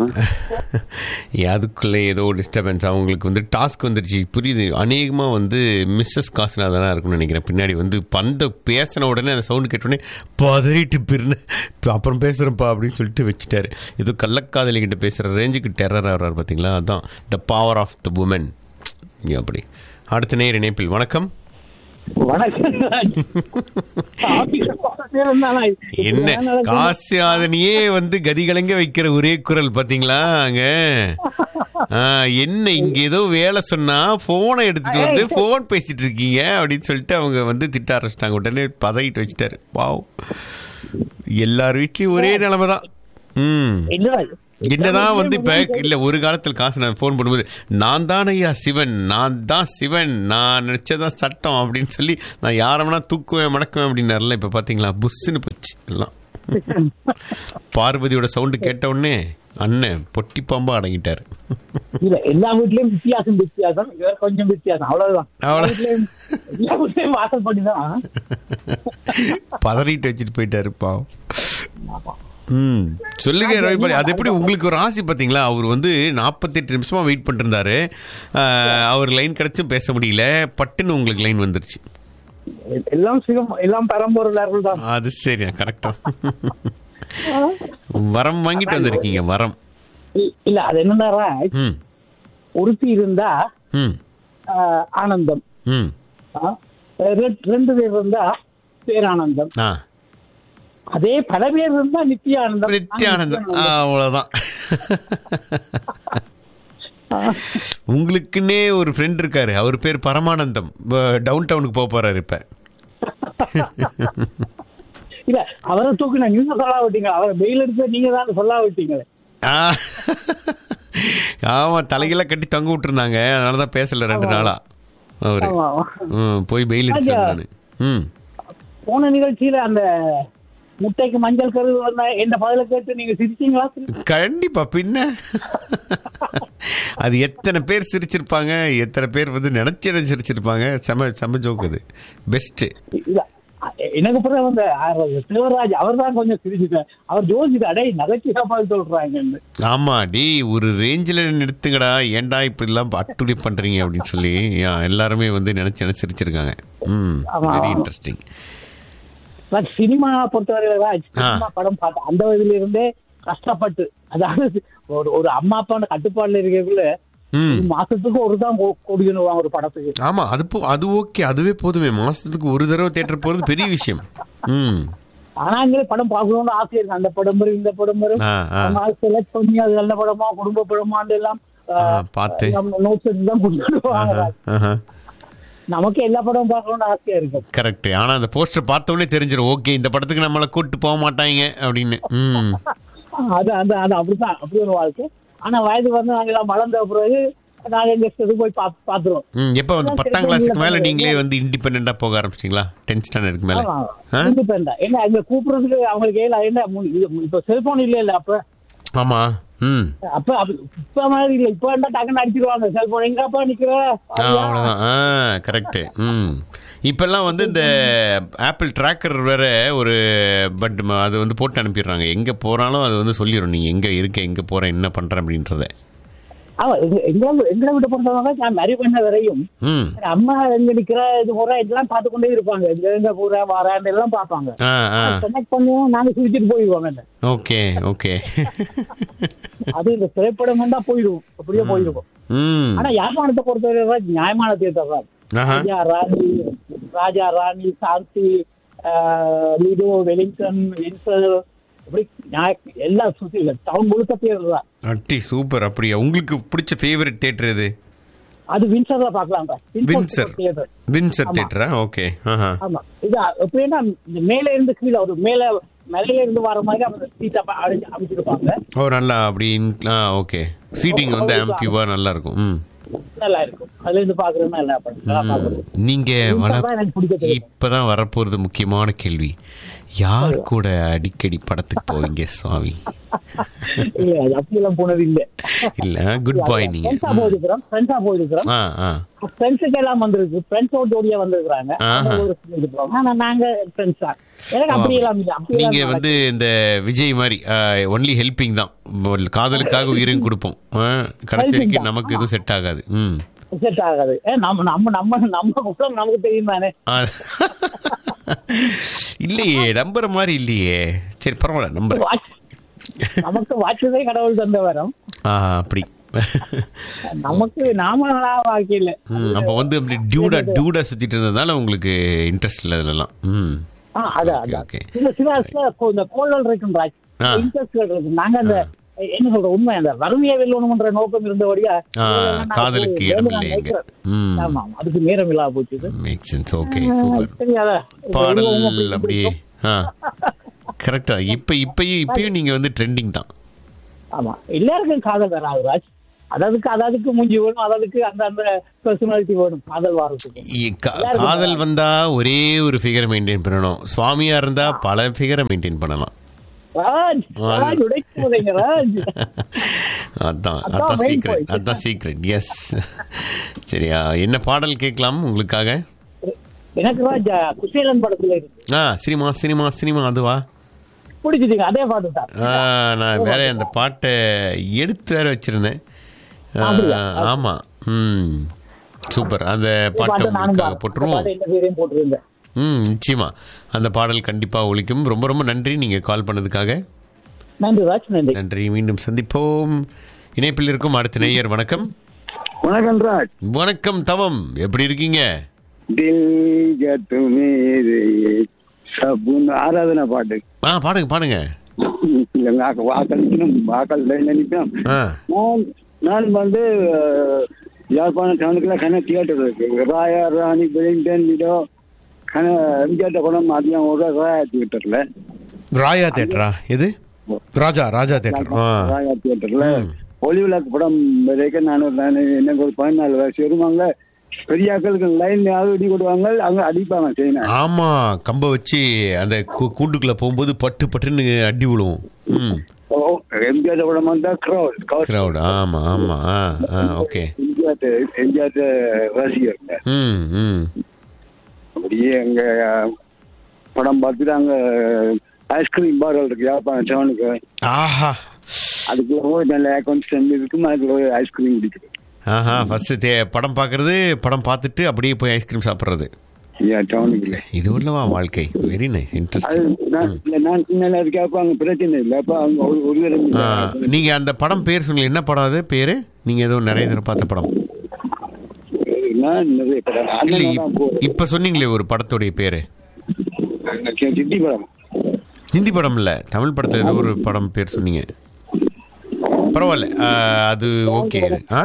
அதுக்குள்ளே ஏதோ டிஸ்டர்பன்ஸ் அவங்களுக்கு வந்து டாஸ்க் வந்துருச்சு புரியுது அநேகமாக வந்து மிஸ்ஸஸ் காசுனாதான் இருக்கும்னு நினைக்கிறேன் பின்னாடி வந்து பந்த பேசின உடனே அந்த சவுண்ட் கேட்டோடனே பதறிட்டு பிறன அப்புறம் பேசுகிறேன்ப்பா அப்படின்னு சொல்லிட்டு வச்சுட்டாரு ஏதோ கள்ளக்காதலி கிட்ட பேசுகிற ரேஞ்சுக்கு டெரர் ஆகிறார் பார்த்தீங்களா அதான் the power of the woman அப்படி அடுத்த நேர் இணைப்பில் வணக்கம் வணக்கம் ராஜ். ஆபீஸ்ல பக்கத்துல இருந்தானா? இப்படி என்ன தான் நடக்குது. காசு அதனையே வந்து கதிகலங்க வைக்கிற ஒரே குரல் பாத்தீங்களா அங்க ஆ, என்ன இங்க ஏதோ வேலை சொன்னா போனை எடுத்துட்டு வந்து போன் பேசிட்டு இருக்கீங்க அப்படின்னு சொல்லிட்டு அவங்க வந்து திட்ட ஆரம்பிச்சிட்டாங்க உடனே பதவிட்டு வச்சுட்டாரு பாவம் எல்லார் வீட்லயும் ஒரே நிலைமை தான் ம் இல்ல ராஜ். என்னதான் வந்து இப்ப இல்ல ஒரு காலத்துல காசு நான் ஃபோன் பண்ணும்போது நான் தான் ஐயா சிவன் நான் தான் சிவன் நான் நினைச்சதான் சட்டம் அப்படின்னு சொல்லி நான் யாரம்னா தூக்குவேன் மடக்குவேன் அப்படின்னாருல இப்ப பாத்தீங்களா புஷ்ஷுன்னு போச்சு எல்லாம் பார்வதியோட சவுண்டு கேட்ட உடனே அண்ணன் பொட்டி பாம்பா அடங்கிட்டாரு இல்ல எல்லா வீட்லயும் வித்தியாசம் வித்தியாசம் இவர் கொஞ்சம் வித்தியாசம் அவ்வளவுதான் அவ்வளவு. எல்லா வீட்லயும் எல்லா வீட்லயும் வாசல் தான் பதறிட்டு வச்சுட்டு போயிட்டாரு பாவம் ம் சொல்லுங்க ரவிபாலி அது எப்படி உங்களுக்கு ஒரு ஆசை பாத்தீங்களா அவர் வந்து நாற்பத்தெட்டு நிமிஷமா வெயிட் பண்ணிருந்தாரு ஆஹ், அவர் லைன் கிடைச்சும் பேச முடியல பட்டுன்னு உங்களுக்கு லைன் வந்துருச்சு எல்லாம் சிவம் எல்லாம் பரம்பொருளார்கள் தான் அது சரி கரெக்டா வரம் வாங்கிட்டு வந்திருக்கீங்க வரம் இ- இல்ல அது என்னன்னா ம் ஒருத்தி இருந்தா ம் ஆஹ், ஆனந்தம் ம் ஆ? ரெ- ரெண்டு பேர் இருந்தா பேரானந்தம் ஆ அதே பல பேர் இருந்தா நித்திய ஆனந்தம் நித்யானந்தம் ஆ, அவ்வளவுதான் உங்களுக்குன்னே ஒரு ஃப்ரெண்ட் இருக்காரு அவர் பேர் பரமானந்தம் டவுன் டவுனுக்கு போக போறாரு இப்ப இல்ல அவரை தூக்கின நீங்க சொல்ல விட்டீங்க அவரை வெயில் எடுத்து நீங்க தான் சொல்ல விட்டீங்க ஆ. ஆமா தலைகீழ கட்டி தொங்க விட்டுருந்தாங்க அதனாலதான் பேசல ரெண்டு நாளா அவரு ஆமா, ஆமா. ம், போய் பெயில் ராஜா. அடிச்சாரு ம் போன நிகழ்ச்சியில அந்த முட்டைக்கு மஞ்சள் கரு வந்த எந்த பதில கேட்டு நீங்க சிரிச்சீங்களா கண்டிப்பா பின்ன அது எத்தனை பேர் சிரிச்சிருப்பாங்க எத்தனை பேர் வந்து நினைச்சு சிரிச்சிருப்பாங்க செம செம ஜோக் அது பெஸ்ட் இல்ல எனக்கு பிறகு வந்து சிவராஜ் அவர் தான் கொஞ்சம் சிரிச்சுட்டார் அவர் ஜோசிட்டு அடே நகைச்சுவை பதில் சொல்றாங்கன்னு ஆமா டி ஒரு ரேஞ்சில் நிறுத்துங்கடா ஏன்டா இப்படி எல்லாம் அட்டுடி பண்றீங்க அப்படின்னு சொல்லி யா, எல்லாருமே வந்து நினைச்சு நினைச்சு சிரிச்சிருக்காங்க ம் ஆமா. வெரி இன்ட்ரெஸ்டிங் நான் சினிமா பொறுத்தவரை ராஜ் ஆ. சினிமா படம் பார்த்தேன் அந்த வயதுல இருந்தே கஷ்டப்பட்டு அதாவது ஒரு ஒரு அம்மா அப்பா கட்டுப்பாடுல இருக்கக்குள்ள ம் ஒரு மாசத்துக்கு ஒரு தான் கொடுக்கணும் ஒரு படத்துக்கு ஆமா அது போ அது ஓகே அதுவே போதுமே மாசத்துக்கு ஒரு தடவை தேட்டர் போறது பெரிய விஷயம் ம் ஆனா இங்கே படம் பார்க்கணும்னு ஆசை இருக்கு அந்த படம் வரும் இந்த படம் வரும் ஆ, ஆ. செலக்ட் பண்ணி அது நல்ல படமா குடும்ப படமான்னு எல்லாம் ஆ, பார்த்து. நோட்ஸ் எடுத்து தான் கொடுத்துடுவாங்க ஆஹா நமக்கு எல்லா படமும் பார்க்கணும்னு ஆசையா இருக்கும் கரெக்ட் ஆனா அந்த போஸ்டர் பார்த்த உடனே தெரிஞ்சிடும் ஓகே இந்த படத்துக்கு நம்மளை கூட்டு போக மாட்டாங்க அப்படின்னு ம் அது அது அது அப்படிதான் அப்படி ஒரு வாழ்க்கை ஆனா வயது வந்து நாங்க எல்லாம் வளர்ந்த பிறகு நாங்க எங்க இஷ்டத்துக்கு போய் பாத்து பாத்துருவோம் ம் எப்போ வந்து பத்தாம் கிளாஸுக்கு மேல நீங்களே வந்து இண்டிபெண்டா போக ஆரம்பிச்சிட்டீங்களா டென்த் ஸ்டாண்டர்டுக்கு மேல ஆ? இண்டிபெண்டா என்ன அங்க கூப்பிடுறதுக்கு அவங்களுக்கு ஏல என்ன மு- இது இப்ப செல்போன் இல்ல இல்ல அப்ப ஆமா ம் அப்ப அப்ப- இப்ப மாதிரி இல்ல இப்ப என்ன டக்குன்னு அடிச்சிருவாங்க செல்போன் எங்கப்பா நிக்கிற ஆ அவ்வளோதான் ஆ கரெக்டு ம் இப்பெல்லாம் வந்து இந்த ஆப்பிள் ட்ராக்கர் வேற ஒரு பட் அது வந்து போட்டு அனுப்பிடுறாங்க எங்கே போகிறாலும் அது வந்து சொல்லிடும் நீ எங்கே இருக்க எங்கே போகிற என்ன பண்ணுற அப்படின்றத அவன் எங்க எங்க- எங்களை விட்டு பொறுத்தவங்க நான் மேரி பண்ண வரையும் ம் அம்மா எங்க நிக்கிற இது போற இதெல்லாம் பார்த்து கொண்டே இருப்பாங்க எங்க எங்க போற வரான்னு எல்லாம் பார்ப்பாங்க ஆ ஆ கனெக்ட் பண்ணுவோம் நாங்க சிரிச்சிட்டு போயிடுவாங்க ஓகே ஓகே அது இந்த திரைப்படம் வந்தா போயிடுவோம் அப்படியே போயிடுவோம் ம் ஆனா யாழ்ப்பாணத்தை பொறுத்தவரை நியாயமான தியேட்டர் தான் ஆஹா ராஜா ராணி ராஜா ராணி சாந்தி ஆஹ், லிடோ வெலிங்டன் வின்சர் இப்படி நியாய- எல்லாம் சுத்தி டவுன் முழுக்க தியேட்டர் தான் அட்டி சூப்பர் அப்படியா உங்களுக்கு பிடிச்ச ஃபேவரட் தேட்டர் எது அது வின்சர்ல பாக்கலாம் வின்சர் தியேட்டர் வின்சர் ஆமா. தேட்டரா ஓகே ஆஹா ஆமா இது எப்படின்னா இந்த மேல இருந்து கீழே ஒரு மேல மேலே இருந்து வர மாதிரி அவங்க சீட்டை அமைச்சிருப்பாங்க ஓ நல்லா அப்படி ஆ ஓகே சீட்டிங் வந்து ஆம்பியூவா நல்லா இருக்கும் ம் நல்லா இருக்கும் அதுல இருந்து பாக்குறது நல்லா படம் நல்லா ம். பாக்குறது நீங்க வர தான் எனக்கு பிடிக்க தெரியும். இப்பதான் வரப்போறது முக்கியமான கேள்வி யார் கூட அடிக்கடி படத்துக்கு போவீங்க சுவாமி இல்ல அது அப்படியெல்லாம் போனது இல்ல இல்ல குட் பாய் நீங்க ஃப்ரெண்ட்ஸா ம். போயிருக்கிறோம் ஃப்ரெண்ட்ஸா போயிருக்கிறோம் ஆ ஆ ஃப்ரெண்ட்ஸுக்கு எல்லாம் வந்திருக்கு ஃப்ரெண்ட்ஸோட ஜோடியா வந்திருக்காங்க ஆஹா. ஆனா நாங்க ஃப்ரெண்ட்ஸ் தான் எனக்கு அப்படி எல்லாம் இல்ல அப்படி நீங்க வந்து இந்த விஜய் மாதிரி ஒன்லி ஹெல்பிங் தான் ஒரு காதலுக்காக உயிரையும் கொடுப்போம் ஆ, கடைசி Helping வரைக்கும் தான். நமக்கு எதுவும் செட் ஆகாது ம் செட் ஆகாது ஏ, நம்ம நம்ம நம்ம நம்ம குற்றம் நமக்கு தெரியும் தானே ஆ. இல்லையே நம்புற மாதிரி இல்லையே சரி பரவாயில்ல நம்புறேன் வாட்ச் நமக்கு வாட்சதே கடவுள் தந்த வரம் ஆ அப்படி நமக்கு நாமளா வாழ்க்கையில ம், அப்ப வந்து அப்படி டியூடா டியூடா சுத்திட்டு இருந்ததுனால உங்களுக்கு இன்ட்ரெஸ்ட் இல்லை இதுலலாம் ம் ஆ, அதான் அதான் ஓகே சில சில சில இப்போ இந்த கோள்கள் இருக்கும் ராஜ் ஆ. இன்ட்ரெஸ்ட்கள் இருக்கு நாங்க அந்த என்ன சொல்ற உண்மை அந்த வறுமையை வெல்லணும்ன்ற நோக்கம் இருந்தபடியா ஆ, இதெல்லாம் நான் காதலுக்கு வேணும் இடம் நான் இல்லைங்க நினைக்கிறேன். ம் ஆமா ஆமா. அதுக்கு நேரம் இல்லாம போச்சு இது. மேக் சென்ஸ் ஓகே சூப்பர் சரி, அதான். இப்ப பாடல் இதுவும் அப்படி அப்படியே ஆ கரெக்டா இப்ப இப்பயும் இப்பயும் நீங்க வந்து ட்ரெண்டிங் தான் ஆமா எல்லாருக்கும் காதல் வராது ராஜ் அததுக்கு அததுக்கு மூஞ்சி வேணும் அததுக்கு அந்த அந்த பர்சனாலிட்டி வேணும் காதல் வாரத்துக்கு இ- கா- காதல் வந்தா ஒரே ஒரு ஃபிகரை மெயின்டைன் பண்ணணும் சுவாமியா இருந்தா பல ஃபிகரை மெயின்டைன் பண்ணலாம் ராஜ் ராஜ் உடைக்க போதீங்க ராஜ் அதான் அதான் அதான் main சீக்ரெட் point. அதான் சீக்ரெட் எஸ் சரியா என்ன பாடல் கேட்கலாம் உங்களுக்காக எனக்கு ராஜ் குசேலன் படத்துல இருக்கு ஆ சினிமா சினிமா சினிமா அதுவா பிடிச்சிட்டீங்க அதே பாட்டு தான் ஆ, நான் வேற அந்த பாட்டை எடுத்து வேற வச்சிருந்தேன் ஆ, அப்படியா? ஆமா ம் சூப்பர் அந்த பாட்டை பாட்டு நானும் உங்களுக்காக தான். அந்த போட்டுருவோம் பாட்டு என்ன பேரையும் போட்டிருந்தேன் ம் நிச்சயமா அந்த பாடல் கண்டிப்பா ஒலிக்கும் ரொம்ப ரொம்ப நன்றி நீங்க கால் பண்ணதுக்காக நன்றி ராஜ் நன்றி நன்றி மீண்டும் சந்திப்போம் இணைப்பில் இருக்கும் அடுத்த நேயர் வணக்கம் வணக்கம் ராஜ் வணக்கம் தவம் எப்படி இருக்கீங்க தில் ஜத்து மேரே சபுன் ஆராதனை பாட்டு ஆ பாடுங்க பாடுங்க இல்ல, நான் வாக்கள் நிக்கணும், வாக்கள் லைன்ல நிக்கணும். ஆ நான் நான் வந்து அஹ், யாழ்ப்பாணம் டவுனுக்குள்ள கன தியேட்டர் இருக்கு ராயா ராணி வெலிங்டன் இதோ கன எம்ஜிஆர் படம் அதிகம் ஒரு ராயா தியேட்டர்ல ராயா தேட்டரா எது ராஜா ராஜா தேட்டர் ஆ ராயா தியேட்டர்ல ஒளி விளக்கு படம் வரைக்கும் நான் ஒரு நான் எனக்கு ஒரு பதினாலு வயசு வருவாங்க பெரியாக்களுக்கு லைன் அடி கொடுவாங்க அங்க அடிப்பாங்க செய்யணும் ஆமா கம்ப வச்சு அந்த கூ- கூண்டுக்குள்ள போகும்போது பட்டு பட்டுன்னு அடி விழுவும் ம் எம்ஜிஆர் படம் வந்தா கிரௌட் கிரௌட் ஆமா ஆமா ஆ ஆ ஓகே எம்ஜிஆர் எம்ஜிஆர் ரசிகர் ம் ம் அப்படியே அங்க அஹ், படம் பார்த்துட்டு அங்க ஐஸ்கிரீம் பார்கள் இருக்கு யாழ்ப்பாணம் டவுனுக்கு ஆஹா அதுக்குள்ள போய் நல்ல அக்கௌண்ட்ஸ் இருக்கும் அதுக்குள்ள போய் ஐஸ்கிரீம் குடிக்குது ஆஹா ஃபர்ஸ்ட் தே படம் பார்க்கறது படம் பார்த்துட்டு அப்படியே போய் ஐஸ்கிரீம் சாப்பிட்றது ஏன் டவுனுக்குள்ள இது உள்ளவா வாழ்க்கை வெரி நைஸ் அது இன்ட்ரெஸ்டிங் நான் இல்ல, நான் சின்ன கேட்ப அங்க பிரச்சனை இல்லை அப்ப அவங்க ஒரு ஒரு தடவை நீங்க அந்த படம் பேர் சொன்னீங்க என்ன படம் அது பேரு நீங்க ஏதோ நிறைய தடவை பார்த்த படம் நான் நிறைய படம் இல்ல அண்ணன் இப்- தான் போறேன். இப்ப சொன்னீங்களே ஒரு படத்துடைய பேரு எனக்கு சிட்டி படம் ஹிந்தி படம் இல்ல தமிழ் படத்துல ஏதோ ஒரு படம் பேர் சொன்னீங்க பரவாயில்ல ஆ, அது ஓகே ஆ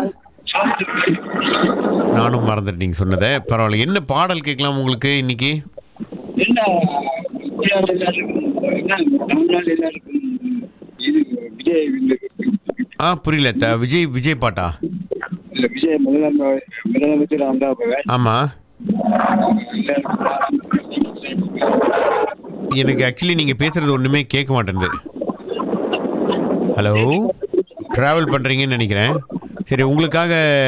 நானும் மறந்துட்டேன் நீங்க சொன்னதை பரவாயில்ல என்ன பாடல் கேட்கலாம் உங்களுக்கு இன்னைக்கு என்ன இந்தியாவுல எல்லாருக்கும் என்ன தமிழ்நாடு எல்லாருக்கும் இது விஜய் இந்த- ஆ புரியல த- விஜய் விஜய் பாட்டா இல்ல விஜய் முதலமைச்சர் முதலமைச்சர் வந்தா ஆமா எனக்கு ஆக்சுவலி நீங்க பேசுறது ஒண்ணுமே கேட்க மாட்டேங்குது ஹலோ டிராவல் பண்றீங்கன்னு நினைக்கிறேன் சரி உங்களுக்காக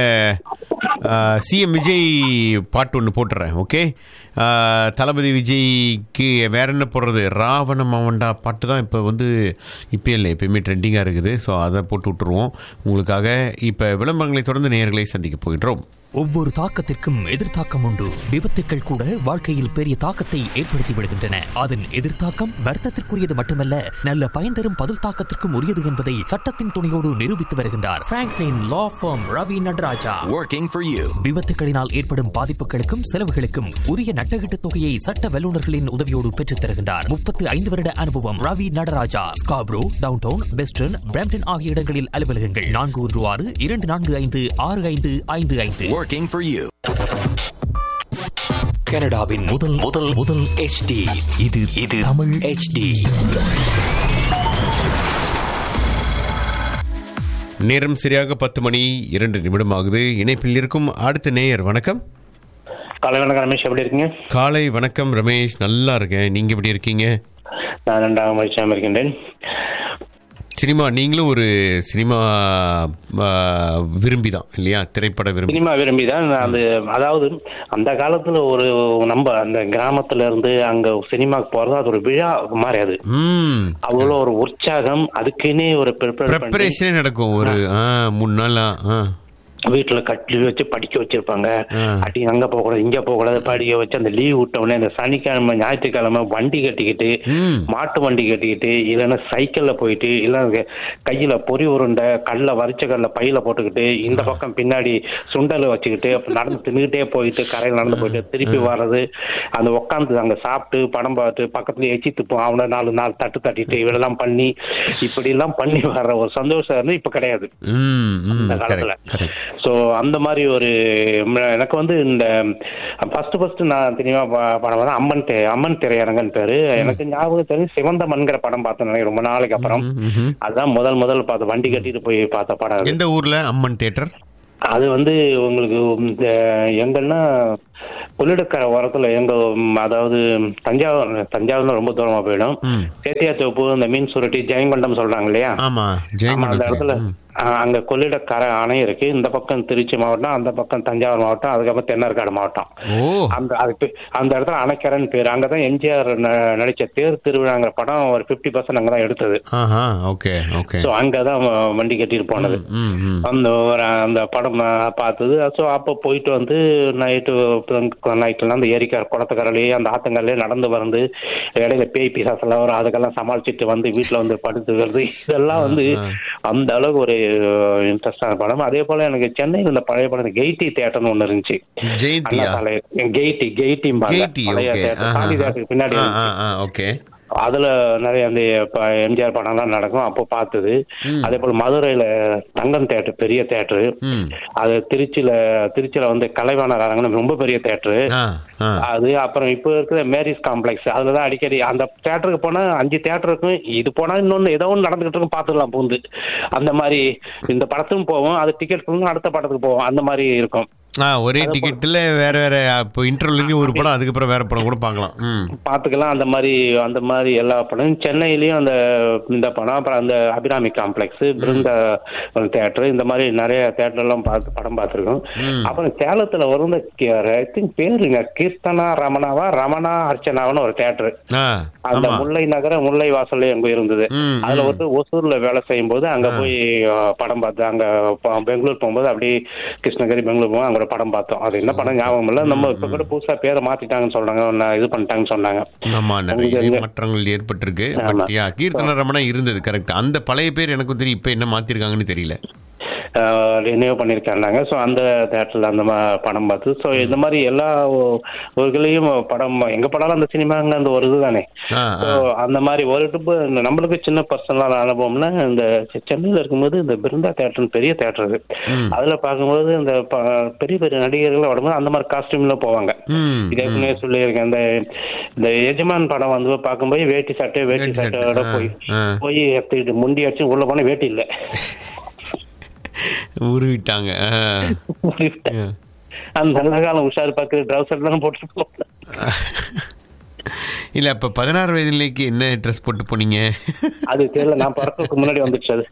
சிஎம் விஜய் பாட்டு ஒன்று போட்டுறேன் ஓகே தளபதி விஜய்க்கு வேற என்ன போடுறது ராவண மவண்டா பாட்டு தான் இப்போ வந்து இப்போ இல்லை எப்பயுமே ட்ரெண்டிங்காக இருக்குது ஸோ அதை போட்டு விட்டுருவோம் உங்களுக்காக இப்போ விளம்பரங்களை தொடர்ந்து நேயர்களை சந்திக்க போகின்றோம் ஒவ்வொரு தாக்கத்திற்கும் எதிர்த்தாக்கம் உண்டு விபத்துக்கள் கூட வாழ்க்கையில் பெரிய தாக்கத்தை ஏற்படுத்தி விடுகின்றன அதன் எதிர்த்தாக்கம் வருத்தத்திற்குரியது மட்டுமல்ல நல்ல பயன் தரும் பதில் தாக்கத்திற்கும் உரியது என்பதை சட்டத்தின் துணையோடு நிரூபித்து வருகின்றார் Franklin law firm Ravi Nadarajah Working for you. விபத்துகளினால் ஏற்படும் பாதிப்புகளுக்கும் செலவுகளுக்கும் உரிய நட்டகீட்டு தொகையை சட்ட வல்லுநர்களின் உதவியோடு பெற்றுத் தருகின்றார் முப்பத்து ஐந்து வருட அனுபவம் Ravi Nadarajah Scarborough downtown western Brampton ஆகிய இடங்களில் அலுவலகங்கள் நான்கு ஒன்று ஆறு இரண்டு நான்கு ஐந்து ஆறு ஐந்து ஐந்து ஐந்து Working for you. கனடாவின் முதல் முதல் முதல் HD இது இது தமிழ் HD நேரம் சரியாக பத்து மணி இரண்டு நிமிடம் ஆகுது இணைப்பில் இருக்கும் அடுத்த நேயர் வணக்கம் காலை வணக்கம் ரமேஷ் எப்படி இருக்கீங்க காலை வணக்கம் ரமேஷ் நல்லா இருக்கேன் நீங்க எப்படி இருக்கீங்க நான் ரெண்டாம் மகிழ்ச்சியாக இருக்கின்றேன் சினிமா நீங்களும் ஒரு சினிமா ஆ, விரும்பி தான் இல்லையா திரைப்பட விரும்பி சினிமா விரும்பி தான் அது அதாவது அந்த காலத்துல ஒரு நம்ம அந்த கிராமத்துல இருந்து அங்க சினிமாக்கு போறது அது ஒரு விழா மாதிரி அது ம் அவ்வளோ ஒரு உற்சாகம் அதுக்குன்னே ஒரு prepare பண்ணி- ப்ரெப்பரேஷனே நடக்கும் ஒரு ஆ மூணு நாளா ஆ வீட்டுல கட்டி வச்சு படிக்க வச்சிருப்பாங்க அடி அங்க போக கூடாது இங்க போக கூடாது படிக்க வச்சு அந்த லீவ் விட்ட உடனே அந்த சனிக்கிழமை ஞாயிற்றுக்கிழமை வண்டி கட்டிக்கிட்டு மாட்டு வண்டி கட்டிக்கிட்டு இல்லைன்னா சைக்கிள்ல போயிட்டு இல்ல கையில பொறி உருண்டை கல்ல வரிச்ச கல்ல பையில போட்டுக்கிட்டு இந்த பக்கம் பின்னாடி சுண்டலை வச்சுக்கிட்டு அப்ப நடந்து தின்னுகிட்டே போயிட்டு கரையில் நடந்து போயிட்டு திருப்பி வர்றது அந்த உட்காந்து அங்க சாப்பிட்டு படம் பார்த்து பக்கத்துல எச்சி துப்போம் அவனை நாலு நாள் தட்டு தட்டிட்டு இவெல்லாம் பண்ணி இப்படி எல்லாம் பண்ணி வர்ற ஒரு சந்தோஷம் இருந்து இப்ப கிடையாது ம் ம் அந்த காலத்துல கரெக்ட் கரெக்ட் சோ அந்த மாதிரி ஒரு ம், எனக்கு வந்து இந்த ஃபர்ஸ்ட் ஃபர்ஸ்ட் நான் தெரியுமா ப- படம் பார்த்தா அம்மன் தே அம்மன் திரையரங்கன்னு பேரு எனக்கு ஞாபகம் தெரிஞ்சு சிவந்த மண்கிற படம் பார்த்தேன் நினைக்கிறேன் ரொம்ப நாளைக்கு அப்புறம் அதுதான் முதல் முதல் பார்த்த வண்டி கட்டிட்டு போய் பார்த்த படம் அது. எந்த ஊர்ல அம்மன் தியேட்டர் அது வந்து உங்களுக்கு இந்த எங்கன்னா கொள்ளிடக்கரை ஓரத்துல எங்க ம், அதாவது தஞ்சாவூர் தஞ்சாவூர்ல ரொம்ப தூரமா போயிடும் சேத்தியா தோப்பு இந்த மீன் சுருட்டி ஜெயங்கொண்டம் சொல்றாங்க இல்லையா ஆமா ஆமா, அந்த ஜெயங்கொண்டம் இடத்துல ஆ, அங்க கொள்ளிடக்கரை அணை இருக்கு இந்த பக்கம் திருச்சி மாவட்டம் அந்த பக்கம் தஞ்சாவூர் மாவட்டம் அதுக்கப்புறம் தென்னார்காடு மாவட்டம் ஓ அந்த அதுக்கு அந்த இடத்துல அணைக்கரைன்னு பேர் அங்கதான் எம்ஜிஆர் ந- நடிச்ச தேர் திருவிழாங்கிற படம் ஒரு 50% பர்சன்ட் அங்கதான் எடுத்தது ஆஹா ஓகே ஓகே ஸோ அங்கதான் வ- வண்டி கட்டிட்டு போனது ம் ம் அந்த ஒரு அந்த படம் நான் பார்த்தது ஸோ அப்போ போயிட்டு வந்து நைட்டு நைட்டுலாம் அந்த ஏரிக்கார் குளத்துக்கரையிலேயே அந்த ஆத்தங்கரையிலேயே நடந்து வந்து இடையில பேய் பிசாஸ் எல்லாம் வரும் அதுக்கெல்லாம் சமாளிச்சுட்டு வந்து வீட்டில் வந்து படுத்துக்கிறது இதெல்லாம் வந்து அந்த அளவுக்கு ஒரு இன்ட்ரெஸ்டான படம் அதே போல எனக்கு சென்னையில் இந்த பழைய படம் கெய்டி தேட்டர்னு ஒன்று இருந்துச்சு ஜெயந்தியா அண்ணா பழைய கெய்டி கெய்டி கேட்டி பழைய ஓகே தேட்டர் காந்தி தேட்டருக்கு பின்னாடி இருந்துச்சு. ஓகே அதுல நிறைய அந்த ப- எம்ஜிஆர் படம்லாம் நடக்கும் அப்போ பார்த்தது அதே போல மதுரையில தங்கம் தேட்டர் பெரிய தேட்டரு அது திருச்சியில திருச்சியில வந்து கலைவாணர் அரங்கன்னு ரொம்ப பெரிய தேட்டரு அது அப்புறம் இப்போ இருக்கிற மேரிஸ் காம்ப்ளெக்ஸ் அதுலதான் அடிக்கடி அந்த தேட்டருக்கு போனா அஞ்சு தேட்டர் இருக்கும் இது போனா இன்னொன்னு ஏதோ ஒன்று நடந்துகிட்டு இருக்கும் பார்த்துக்கலாம் பூந்து அந்த மாதிரி இந்த படத்துக்கும் போவோம் அது டிக்கெட் கொடுங்க அடுத்த படத்துக்கு போவோம் அந்த மாதிரி இருக்கும் ஆ ஒரே டிக்கெட்ல வேற வேற இப்போ இன்டர்வல்லையும் ஒரு படம் அதுக்கப்புறம் வேற படம் கூட பார்க்கலாம் ம் பார்த்துக்கலாம் அந்த மாதிரி அந்த மாதிரி எல்லா படமும் சென்னையிலயும் அந்த இந்த படம் அப்புறம் அந்த அபிராமி காம்ப்ளெக்ஸ் பிருந்தா தேட்டர் இந்த மாதிரி நிறைய தேட்டர் எல்லாம் பார்த்து படம் பார்த்துருக்கோம் அப்புறம் சேலத்துல வரும் இந்த ஐ திங்க் பேருங்க கீர்த்தனா ரமணாவா ரமணா அர்ச்சனாவான்னு ஒரு தேட்டர் ஆ அந்த முல்லை நகர முல்லை வாசல்ல எங்க இருந்தது அதுல வந்து ஒசூர்ல வேலை செய்யும் போது அங்க போய் அஹ், படம் பார்த்து அங்க ப- பெங்களூர் போகும்போது அப்படியே கிருஷ்ணகிரி பெங்களூர் போகும் அங்க ஒரு படம் பார்த்தோம் அது என்ன படம் ஞாபகம் இல்ல நம்ம இப்ப கூட புதுசா பேரை மாத்திட்டாங்கன்னு சொல்றாங்க ஒண்ணு இது பண்ணிட்டாங்கன்னு சொன்னாங்க ஆமா நிறைய அங்க- மாற்றங்கள் ஏற்பட்டிருக்கு ஆமா. பட் யா கீர்த்தன ரமணா இருந்தது கரெக்ட் அந்த பழைய பேர் எனக்கும் தெரியும் இப்போ என்ன மாத்திருக்காங்கன்னு தெரியல ரினியூ பண்ணியிருக்காங்க ஸோ அந்த தேட்டரில் அந்த மா- படம் பார்த்து ஸோ இந்த மாதிரி எல்லா ஊ- ஊர்களையும் படம் எங்க படம் அந்த சினிமாங்க அந்த ஒரு இதுதானே ஆ, ஸோ அந்த மாதிரி ஒரு ட்ரிப்பு நம்மளுக்கு சின்ன பர்சனலான அனுபவம்னா இந்த செ- சென்னையில இருக்கும்போது இந்த பிருந்தா தேட்டர் பெரிய தேட்டர் அது அதுல பார்க்கும்போது இந்த ப- பெரிய பெரிய நடிகர்கள் வரும்போது அந்த மாதிரி காஸ்டியூம்ல போவாங்க ம் இது ஏற்கனவே சொல்லியிருக்கேன் இந்த இந்த எஜமான் படம் வந்து பார்க்கும்போது வேட்டி சட்டை வேட்டி வேட்டி சட்டை, சட்டையோட ஆ, போய் ஆ. போய் எடுத்துக்கிட்டு முண்டி அடிச்சு உள்ள போன வேட்டி இல்லை உருவிட்டாங்க ஆ. அந்த நல்ல காலம் உஷார் பாக்கு ட்ரௌசர் தானே போட்டு போகல இல்ல அப்ப பதினாறு வயதுலேக்கு என்ன ட்ரெஸ் போட்டு போனீங்க அது தெரியல நான் பிறக்கிறதுக்கு முன்னாடி வந்துச்சு அது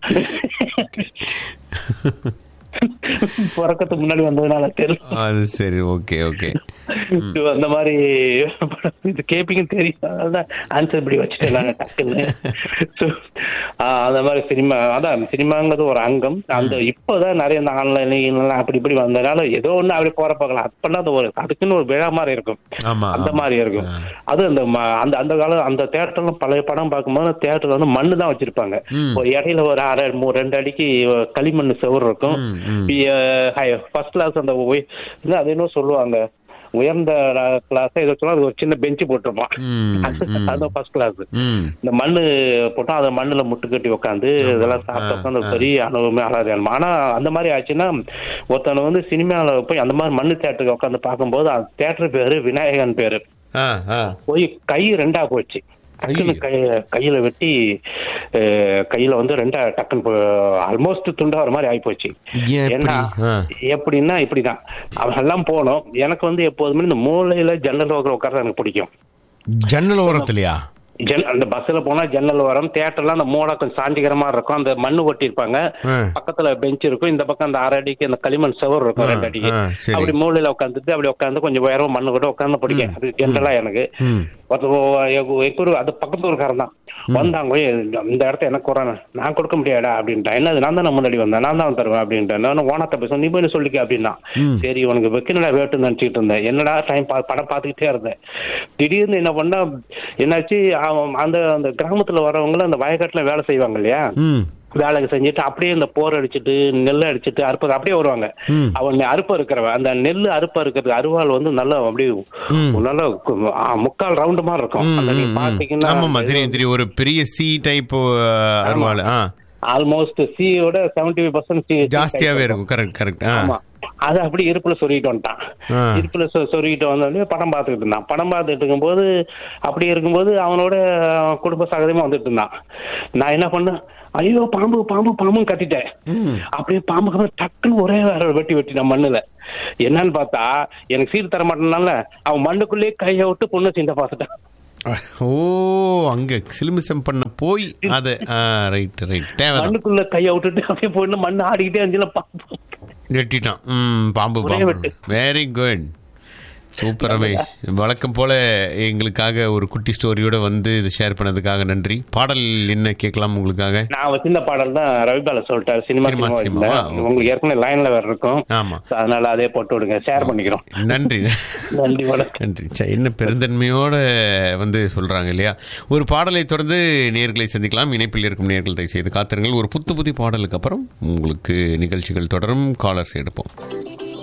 பிறக்கிறதுக்கு முன்னாடி வந்ததுனால தெரியல அது சரி ஓகே ஓகே இது அந்த மாதிரி இது கேப்பீங்க தெரியும் அதான் ஆன்சர் இப்படி வச்சுட்டேன் நான் டக்குன்னு So, ஆஹ் அந்த மாதிரி சினிமா அதான் சினிமாங்கிறது ஒரு அங்கம் அந்த இப்போதான் நிறைய இந்த ஆன்லைன் அப்படி இப்படி வந்ததுனால ஏதோ ஒண்ணு அப்படி போற பார்க்கலாம் அப்பெல்லாம் அது ஒரு அதுக்குன்னு ஒரு விழா மாதிரி இருக்கும் ஆமா அந்த மாதிரி இருக்கும் அது அந்த ம- அந்த அந்த காலம் அந்த தேட்டர்ல பழைய படம் பார்க்கும்போது தேட்டர்ல வந்து மண்ணு தான் வச்சிருப்பாங்க ஒரு இடையில ஒரு அரை மூ- ரெண்டு அடிக்கு களிமண் செவர் இருக்கும் ஃபர்ஸ்ட் கிளாஸ் அந்த உய- இல்ல அது என்ன சொல்லுவாங்க உயர்ந்த கிளாஸ் ஏதோ சொன்னா அது ஒரு சின்ன பெஞ்ச் போட்டிருப்பான் அதுதான் ஃபர்ஸ்ட் கிளாஸ் ம் இந்த மண்ணு போட்டா அதை மண்ணுல முட்டு கட்டி உட்காந்து இதெல்லாம் சாப்பிட்டு உட்காந்து ஒரு பெரிய அனுபவமே அழகாது ஆனா அந்த மாதிரி ஆச்சுன்னா ஒருத்தனை வந்து சினிமால போய் அந்த மாதிரி மண்ணு தேட்டருக்கு உட்காந்து பார்க்கும்போது அந்த தேட்டர் பேரு விநாயகன் பேரு ஆ ஆ போய் கை ரெண்டா போச்சு டக்குன்னு கை கையில வெட்டி அஹ், கையில வந்து ரெண்டா டக்குன்னு ஆல்மோஸ்ட் துண்டா வர மாதிரி ஆயிப்போச்சு ஏன் ஏன்னா எப்படி? ஆ. எப்படின்னா இப்படிதான் அவன் எல்லாம் போனோம் எனக்கு வந்து எப்போதுமே இந்த மூலையில ஜன்னல் ஓக்கிற உட்கார எனக்கு பிடிக்கும் ஜன்னல் ஓரத்துலயா ஜன் அந்த பஸ்ல போனா ஜன்னல் வரும் தியேட்டர்லாம் அந்த மூளை கொஞ்சம் சாஞ்சிக்கிற மாதிரி இருக்கும் அந்த மண்ணு ஒட்டியிருப்பாங்க ஆ. பக்கத்துல பெஞ்ச் இருக்கும் இந்த பக்கம் அந்த அரை அடிக்கு அந்த களிமண் செவர் இருக்கும் ஆ, ரெண்டு அடிக்கு ஆ, சரி. அப்படி மூலையில உட்காந்துட்டு அப்படி உட்காந்து கொஞ்சம் உயரமா மண்ணு கூட உட்காந்து பிடிக்கும் அது ஜென்ரலா எனக்கு ம் ஒருத்தர் எக்கூர் அது பக்கத்து ஊருக்காரன் தான் வந்தாங்க "ஏய், இந்த இடத்த எனக்கு குறான நான் கொடுக்க முடியாடா அப்படின்ட்டேன் என்னது நான் தான் முன்னாடி வந்தேன் நான் தான் தருவேன் அப்படின்ட்டேன் நான் ஓனத்தை பேச நீ போய் சொல்லிக்க அப்படின்னா சரி உனக்கு வெக்கினடா வேட்டுன்னு நினச்சிக்கிட்டு இருந்தேன் என்னடா டைம் பா படம் பார்த்துக்கிட்டே இருந்தேன் திடீர்னு என்ன பண்ணா என்னாச்சு அவன் அந்த அந்த கிராமத்துல வரவங்களும் அந்த வயக்காட்டுல வேலை செய்வாங்க இல்லையா ம் வேலை செஞ்சுட்டு அப்படியே இந்த போர் அடிச்சிட்டு நெல் அடிச்சிட்டு அறுப்பு அப்படியே வருவாங்க ம். அவன் அறுப்ப இருக்கிறவன் அந்த நெல் அறுப்ப இருக்கிறது அருவாள் வந்து நல்லா அப்படியே நல்லா கு- ஆ, முக்கால் ரவுண்டு மாதிரி இருக்கும் அந்த நீங்க பாத்தீங்கன்னா ஆமாமா தெரியும் தெரியும் ஒரு பெரிய சி டைப் அருவாள் ஆ ஆல்மோஸ்ட் சியோட செவன்டி ஃபைவ் பர்சன்ட் ஜாஸ்தியாவே இருக்கும் கரெக்ட் கரெக்ட் ஆ ஆமா அது அப்படி இருப்புல சொருகிட்டு வந்துட்டான் ஆ. இருப்புல சொ- சொருகிட்டு வந்தோடனே படம் பார்த்துக்கிட்டு இருந்தான் படம் பார்த்துட்டு இருக்கும்போது அப்படி இருக்கும்போது அவனோட குடும்ப சகதமா வந்துட்டு இருந்தான் நான் என்ன பண்ணேன் ஐயோ பாம்பு பாம்பு பாம்புன்னு கத்திட்டேன் அப்படியே பாம்பு கம்பு டக்குன்னு ஒரே வேற வெட்டி வெட்டினான் மண்ணுல என்னன்னு பார்த்தா எனக்கு சீர் தர மாட்டேனால அவன் மண்ணுக்குள்ளேயே கையை விட்டு பொண்ணு சீந்த பார்த்துட்டான் ஓ அங்க சிலுமிசம் பண்ண போய் அது ரைட் ரைட் தேவைதான் மண்ணுக்குள்ள கையை விட்டுட்டு அப்படியே பொண்ணு மண்ணு ஆடிக்கிட்டே இருந்துச்சுல பாம்பு வெட்டிட்டான் ம் பாம்பு ஒரே பாம்பு வெட்டு. வெரி குட் சூப்பர் ரமேஷ் வழக்கம் போல எங்களுக்காக ஒரு குட்டி ஸ்டோரியோட வந்து இதை ஷேர் பண்ணதுக்காக நன்றி பாடல் என்ன கேட்கலாம் உங்களுக்காக நான் வச்சிருந்த பாடல் தான் ரவிபால சொல்லிட்டாரு சினிமா சினிமா, சினிமா சினிமா. இல்ல. உங்களுக்கு ஏற்கனவே லைன்ல வேற இருக்கும் ஆமா So, அதனால அதே போட்டு விடுங்க ஷேர் பண்ணிக்கிறோம் நன்றி நன்றி வணக்கம் நன்றி ச்சே, என்ன பெருந்தன்மையோட வந்து சொல்றாங்க இல்லையா ஒரு பாடலை தொடர்ந்து நேர்களை சந்திக்கலாம் இணைப்பில் இருக்கும் நேர்கள் தயவு செய்து காத்திருங்கள் ஒரு புத்து புதி பாடலுக்கு அப்புறம் உங்களுக்கு நிகழ்ச்சிகள் தொடரும் காலர்ஸ் எடுப்போம்